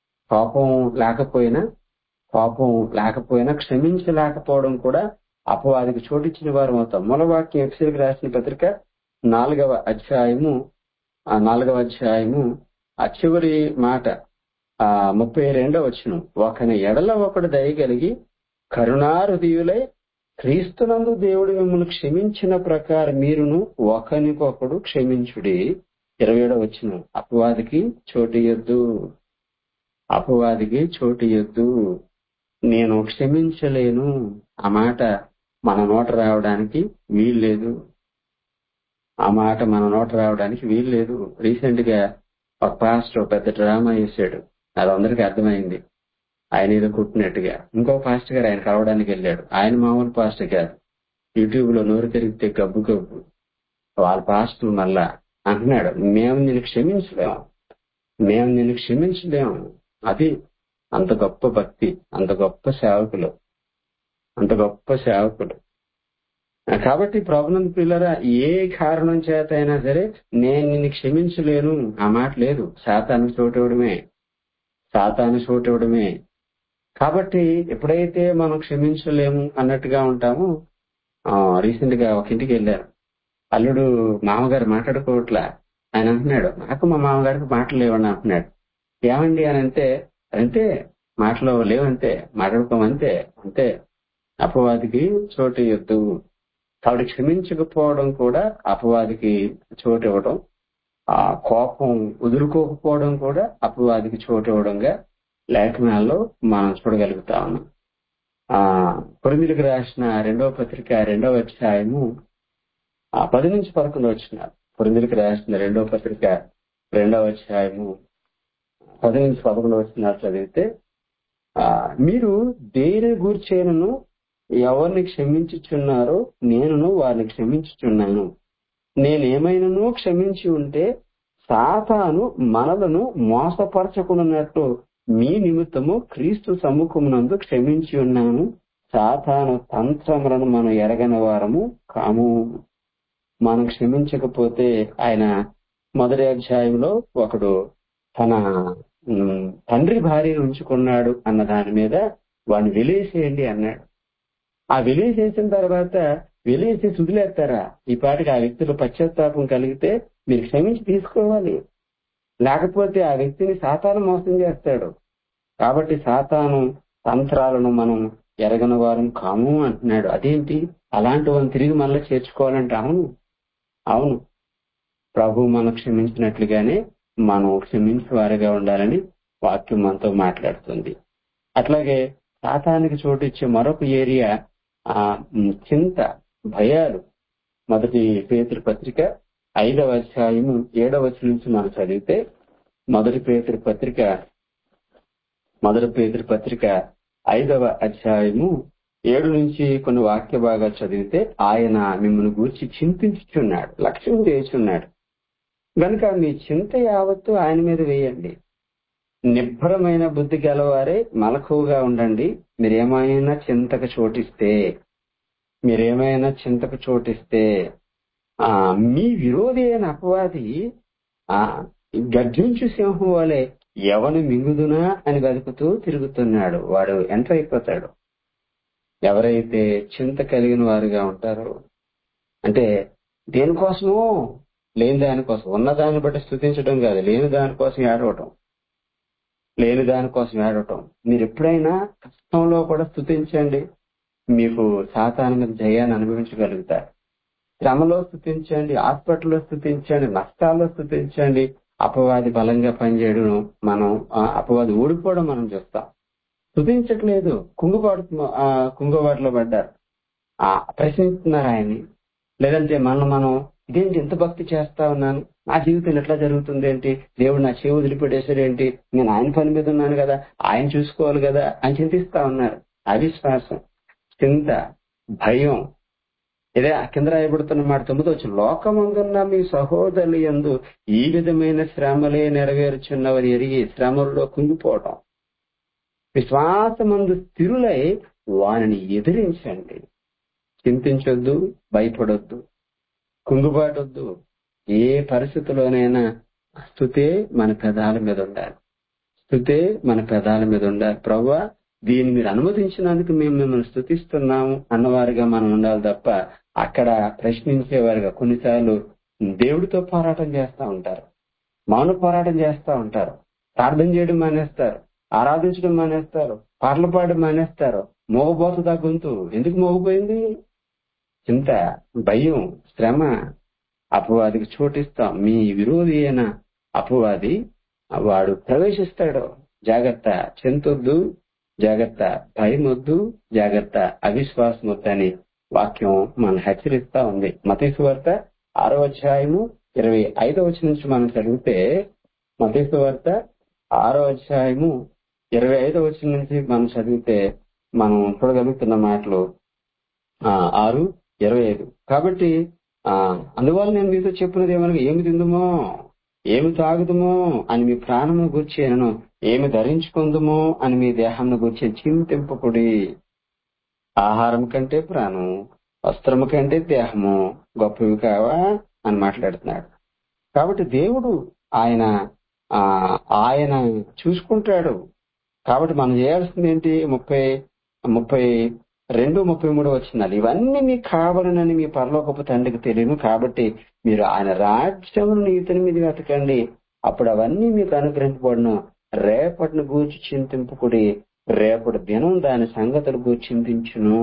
కోపం లేకపోయినా కోపం లేకపోయినా క్షమించలేకపోవడం కూడా అపవాదికి చోటిచ్చిన వారు అవుతాం మూలవాక్యం ఎఫ్సీలకు రాసిన పత్రిక నాలుగవ అధ్యాయము ఆ నాలుగవ అధ్యాయము ఆ చివరి మాట ఆ ముప్పై రెండవ వచ్చును ఒకని ఎడల ఒకడు దయగలిగి కరుణాహృదయులై క్రీస్తునందు దేవుడు మిమ్మల్ని క్షమించిన ప్రకారం మీరును ఒకనికొకడు క్షమించుడి ఇరవై ఏడవ వచ్చిన అపవాదికి చోటియొద్దు అపవాదికి చోటియొద్దు నేను క్షమించలేను ఆ మాట మన నోట రావడానికి వీల్లేదు ఆ మాట మన నోట రావడానికి వీల్లేదు రీసెంట్ గా ఒక పాస్టర్ పెద్ద డ్రామా చేశాడు అది అందరికీ అర్థమైంది ఆయన ఏదో కుట్టినట్టుగా ఇంకో పాస్టర్ గారు ఆయన కలవడానికి వెళ్ళాడు ఆయన మామూలు పాస్టర్ కాదు యూట్యూబ్ లో నోరు తిరిగితే గబ్బు గబ్బు వాళ్ళ పాస్టర్ మళ్ళా అంటున్నాడు మేము నేను క్షమించలేము మేము నేను క్షమించలేము అది అంత గొప్ప భక్తి అంత గొప్ప సేవకులు అంత గొప్ప సేవకులు కాబట్టి ప్రాబ్లం పిల్లరా ఏ కారణం చేత అయినా సరే నేను నిన్ను క్షమించలేను ఆ మాట లేదు శాతానికి చోటివ్వడమే శాతాన్ని చోటివ్వడమే కాబట్టి ఎప్పుడైతే మనం క్షమించలేము అన్నట్టుగా ఉంటామో రీసెంట్ గా ఒక ఇంటికి వెళ్ళారు అల్లుడు మామగారు మాట్లాడుకోవట్లా ఆయన అంటున్నాడు నాకు మా మామగారికి మాటలు లేవని అంటున్నాడు ఏమండి అని అంటే అంతే మాటలు లేవంతే మాట్లాడుకోమంతే అంతే అపవాదికి చోటు ఇవ్వద్దు కాబట్టి క్షమించకపోవడం కూడా అపవాదికి చోటు ఇవ్వడం ఆ కోపం వదులుకోకపోవడం కూడా అపవాదికి చోటు ఇవ్వడంగా లేఖనాల్లో మనం చూడగలుగుతా ఉన్నాం ఆ కొరిందులకు రాసిన రెండవ పత్రిక రెండవ అధ్యాయము ఆ పది నుంచి పదకొండు వచ్చిన కొరిందులకు రాసిన రెండవ పత్రిక రెండవ అధ్యాయము పది నుంచి పదకొండు వచ్చిన చదివితే ఆ మీరు దేని గూర్చేనను ఎవరిని క్షమించుచున్నారో నేనును వారిని క్షమించుచున్నాను నేనేమైనాను క్షమించి ఉంటే సాతాను మనలను మోసపరచకున్నట్లు మీ నిమిత్తము క్రీస్తు సమ్ముఖమునందు క్షమించి ఉన్నాను సాతాను తంత్రములను మనం ఎరగని వారము కాము మనం క్షమించకపోతే ఆయన మొదటి అధ్యాయంలో ఒకడు తన ఉమ్, తండ్రి భార్యను ఉంచుకున్నాడు అన్న దాని మీద వాడిని వెలేసేయండి అన్నాడు ఆ వెలేసేసిన తర్వాత వెలేసి వదిలేస్తారా ఈ పాటికి ఆ వ్యక్తిలో పశ్చాత్తాపం కలిగితే మీరు క్షమించి తీసుకోవాలి లేకపోతే ఆ వ్యక్తిని సాతాను మోసం చేస్తాడు కాబట్టి సాతాను తంత్రాలను మనం ఎరగని వారం కాము అంటున్నాడు అదేంటి అలాంటి వాళ్ళని తిరిగి మళ్ళీ చేర్చుకోవాలంటే అవును అవును ప్రభు మనం క్షమించినట్లుగానే మనం క్షమించే వారిగా ఉండాలని వాక్యం మనతో మాట్లాడుతుంది అట్లాగే సాతానికి చోటు ఇచ్చే మరొక ఏరియా ఆ ఉమ్, చింత భయాలు మొదటి పేతృ పత్రిక ఐదవ అధ్యాయము ఏడవ వచనం నుంచి మనం చదివితే మొదటి పేతృ పత్రిక మొదటి పేతృ పత్రిక ఐదవ అధ్యాయము ఏడు నుంచి కొన్ని వాక్య భాగాలు చదివితే ఆయన మిమ్మల్ని గూర్చి చింతించుచున్నాడు లక్ష్యం చేస్తున్నాడు గనుక మీ చింత యావత్తు ఆయన మీద వేయండి నిబ్బరమైన బుద్ధి గలవారే మలకువగా ఉండండి మీరేమైనా చింతకు చోటిస్తే మీరేమైనా చింతకు చోటిస్తే ఆ మీ విరోధి అయిన అపవాది ఆ గర్జించు సింహం వలె ఎవను మింగుదునా అని వెతుకుతూ తిరుగుతున్నాడు వాడు ఎంటర్ అయిపోతాడు ఎవరైతే చింత కలిగిన వారుగా ఉంటారో అంటే దేనికోసమో లేని దానికోసం ఉన్న దాన్ని బట్టి స్థుతించడం కాదు లేని దానికోసం ఏడవటం లేని దానికోసం ఏడవటం మీరు ఎప్పుడైనా కష్టంలో కూడా స్థుతించండి మీకు సాతాను మీద జయాన్ని అనుభవించగలుగుతారు శ్రమలో స్థుతించండి హాస్పిటల్లో స్థుతించండి నష్టాల్లో స్థుతించండి అపవాది బలంగా పనిచేయడం మనం ఆ అపవాది ఓడిపోవడం మనం చూస్తాం స్థుతించట్లేదు కుంగుబాటు ఆ కుంగుబాటులో పడ్డారు ఆ ప్రశ్నిస్తున్నారు ఆయన్ని లేదంటే మనం మనం ఇదేంటి ఇంత భక్తి చేస్తా ఉన్నాను నా జీవితం ఎట్లా జరుగుతుంది ఏంటి దేవుడు నా చేయి వదిలిపెట్టేశాడు ఏంటి నేను ఆయన పని మీద ఉన్నాను కదా ఆయన చూసుకోవాలి కదా అని చింతిస్తా ఉన్నారు అవిశ్వాసం చింత భయం ఇదే ఆ కింద రాయబడుతున్న మాట తొమ్మిది వచ్చి లోకమందున్న మీ సహోదరులు ఎందు ఈ విధమైన శ్రమలే నెరవేర్చున్నవని ఎరిగి శ్రమల్లో కుంగిపోవటం విశ్వాసమందు స్థిరులై వారిని ఎదిరించండి చింతించొద్దు భయపడొద్దు కుంగుబాటొద్దు ఏ పరిస్థితిలోనైనా స్థుతే మన పెదాల మీద ఉండాలి స్థుతే మన పెదాల మీద ఉండాలి ప్రవ్వా దీన్ని మీరు అనుమతించినందుకు మేము మిమ్మల్ని స్థుతిస్తున్నాము అన్నవారుగా మనం ఉండాలి తప్ప అక్కడ ప్రశ్నించేవారుగా కొన్నిసార్లు దేవుడితో పోరాటం చేస్తా ఉంటారు మౌన పోరాటం చేస్తా ఉంటారు ప్రార్థన చేయడం మానేస్తారు ఆరాధించడం మానేస్తారు పాటలు పాడడం మానేస్తారు మోగబోతుందా గొంతు ఎందుకు మోగిపోయింది చింత భయం శ్రమ అపవాదికి చోటిస్తాం మీ విరోధి అయిన అపవాది వాడు ప్రవేశిస్తాడు జాగ్రత్త చింతొద్దు జాగ్రత్త భయం వద్దు జాగ్రత్త అవిశ్వాసం వద్దు అని వాక్యం మన హెచ్చరిస్తా ఉంది మతీసు వార్త ఆరో అధ్యాయము ఇరవై ఐదో వచ్చి నుంచి మనం చదివితే మతీసు వార్త ఆరో అధ్యాయము ఇరవై ఐదో వచ్చి నుంచి మనం చదివితే మనం చూడగలుగుతున్న మాటలు ఆ, ఆరు ఇరవై ఐదు కాబట్టి ఆ అందువల్ల నేను మీతో చెప్పినది ఏమనగా ఏమి తిందుమో ఏమి తాగుదుమో అని మీ ప్రాణము గుర్చేనను ఏమి ధరించుకుందుమో అని మీ దేహాన్ని గుర్చి చింతింపకుడి ఆహారం కంటే ప్రాణం వస్త్రము కంటే దేహము గొప్పవి కావా అని మాట్లాడుతున్నాడు కాబట్టి దేవుడు ఆయన ఆ ఆయన చూసుకుంటాడు కాబట్టి మనం చేయాల్సింది ఏంటి ముప్పై ముప్పై రెండు ముప్పై మూడు వచ్చినాలు ఇవన్నీ మీకు కావాలనని మీ పరలోకపు తండ్రికి తెలియను కాబట్టి మీరు ఆయన రాజ్యమును నీతిని మీద వెతకండి అప్పుడు అవన్నీ మీకు అనుగ్రహించబడును రేపటిని గూర్చి చింతింపుకుడి రేపటి దినం దాని సంగతులు గూర్చి చింతించును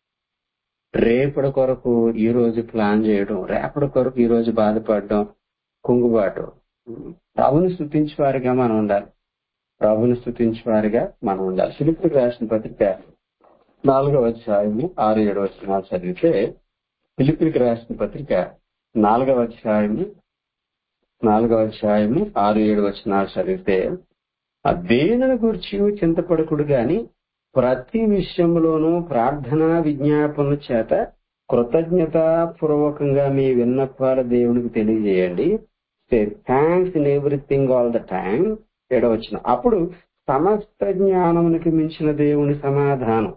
రేపటి కొరకు ఈ రోజు ప్లాన్ చేయడం రేపటి కొరకు ఈ రోజు బాధపడడం కుంగుబాటు ప్రభుని స్థుతించే వారిగా మనం ఉండాలి ప్రభుని స్థుతించే వారిగా మనం ఉండాలి ఫిలిపికి రాసిన పత్రిక నాలుగవ అధ్యాయము ఆరు ఏడు వచనాలు చదివితే ఫిలిపికి రాసిన పత్రిక నాలుగవ అధ్యాయము నాలుగవ అధ్యాయము ఆరు ఏడు వచనాలు చదివితే ఆ దేనిని గురించి చింతపడకుడు గాని ప్రతి విషయంలోనూ ప్రార్థనా విజ్ఞాపనల చేత కృతజ్ఞతాపూర్వకంగా మీ విన్నపాల దేవునికి తెలియజేయండి thanks in everything all the time ఏడవచ్చిన అప్పుడు సమస్త జ్ఞానమునికి మించిన దేవుని సమాధానం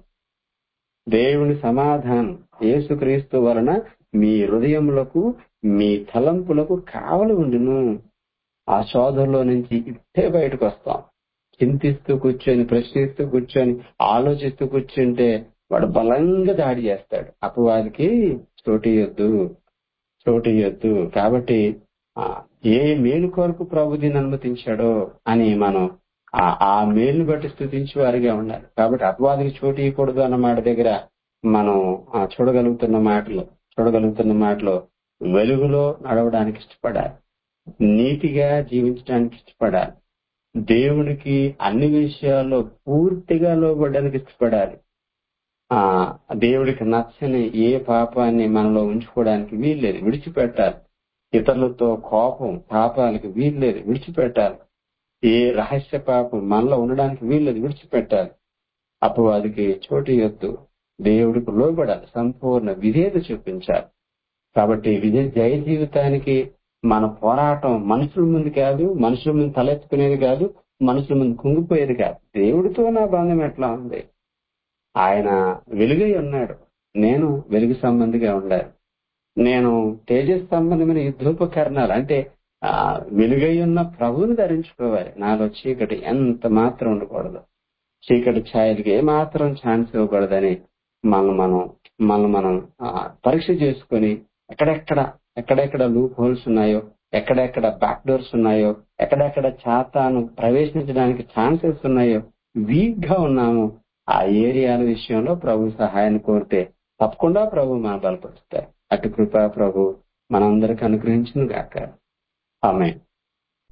దేవుని సమాధానం యేసుక్రీస్తు వలన మీ హృదయములకు మీ తలంపులకు కావలి ఉండును ఆ శోధనలో నుంచి ఇట్టే బయటకు వస్తాం చింతిస్తూ కూర్చొని ప్రశ్నిస్తూ కూర్చొని ఆలోచిస్తూ కూర్చుంటే వాడు బలంగా దాడి చేస్తాడు అపవాదికి చోటియొద్దు చోటియొద్దు కాబట్టి ఆ, ఏ మేలు కొరకు ప్రభు దీన్ని అనుమతించాడో అని మనం ఆ ఆ మేలుని బట్టి స్థుతించే వారిగా ఉండాలి కాబట్టి అపవాదికి చోటు ఇవ్వకూడదు అన్న మాట దగ్గర మనం ఆ, చూడగలుగుతున్న మాటలు చూడగలుగుతున్న మాటలో వెలుగులో నడవడానికి ఇష్టపడాలి నీతిగా జీవించడానికి ఇష్టపడాలి దేవునికి అన్ని విషయాల్లో పూర్తిగా లోబడడానికి ఇష్టపడాలి ఆ దేవుడికి నచ్చని ఏ పాపాన్ని మనలో ఉంచుకోవడానికి వీల్లేదు విడిచిపెట్టాలి ఇతరులతో కోపం పాపాలకు వీల్లేదు విడిచిపెట్టాలి ఏ రహస్య పాపం మనలో ఉండడానికి వీల్లేదు విడిచిపెట్టాలి అపవాదికి చోటు ఇవ్వద్దు దేవుడికి లోబడాలి సంపూర్ణ విధేయత చూపించాలి కాబట్టి విజయ జయ జీవితానికి మన పోరాటం మనుషుల ముందు కాదు మనుషుల ముందు తలెత్తుకునేది కాదు మనుషుల ముందు కుంగిపోయేది కాదు దేవుడితో నా బంధం ఎట్లా ఉంది ఆయన వెలుగై ఉన్నాడు నేను వెలుగు సంబంధిగా ఉండాలి నేను తేజస్ సంబంధమైన యుద్ధోపకరణాలు అంటే ఆ వెలుగై ఉన్న ప్రభువుని ధరించుకోవాలి నాలో చీకటి ఎంత మాత్రం ఉండకూడదు చీకటి ఛాయలకి ఏ మాత్రం ఛాన్స్ ఇవ్వకూడదని మనం మనం మనం మనం ఆ, పరీక్ష చేసుకొని ఎక్కడెక్కడ ఎక్కడెక్కడ లూప్ హోల్స్ ఉన్నాయో ఎక్కడెక్కడ బ్యాక్ డోర్స్ ఉన్నాయో ఎక్కడెక్కడ చాతాను ప్రవేశించడానికి ఛాన్సెస్ ఉన్నాయో వీక్ గా ఉన్నాము ఆ ఏరియాల విషయంలో ప్రభు సహాయాన్ని కోరితే తప్పకుండా ప్రభు మన బలపరుస్తాయి అటు కృపా ప్రభు మనందరికి అనుగ్రహించిన గాక ఆమె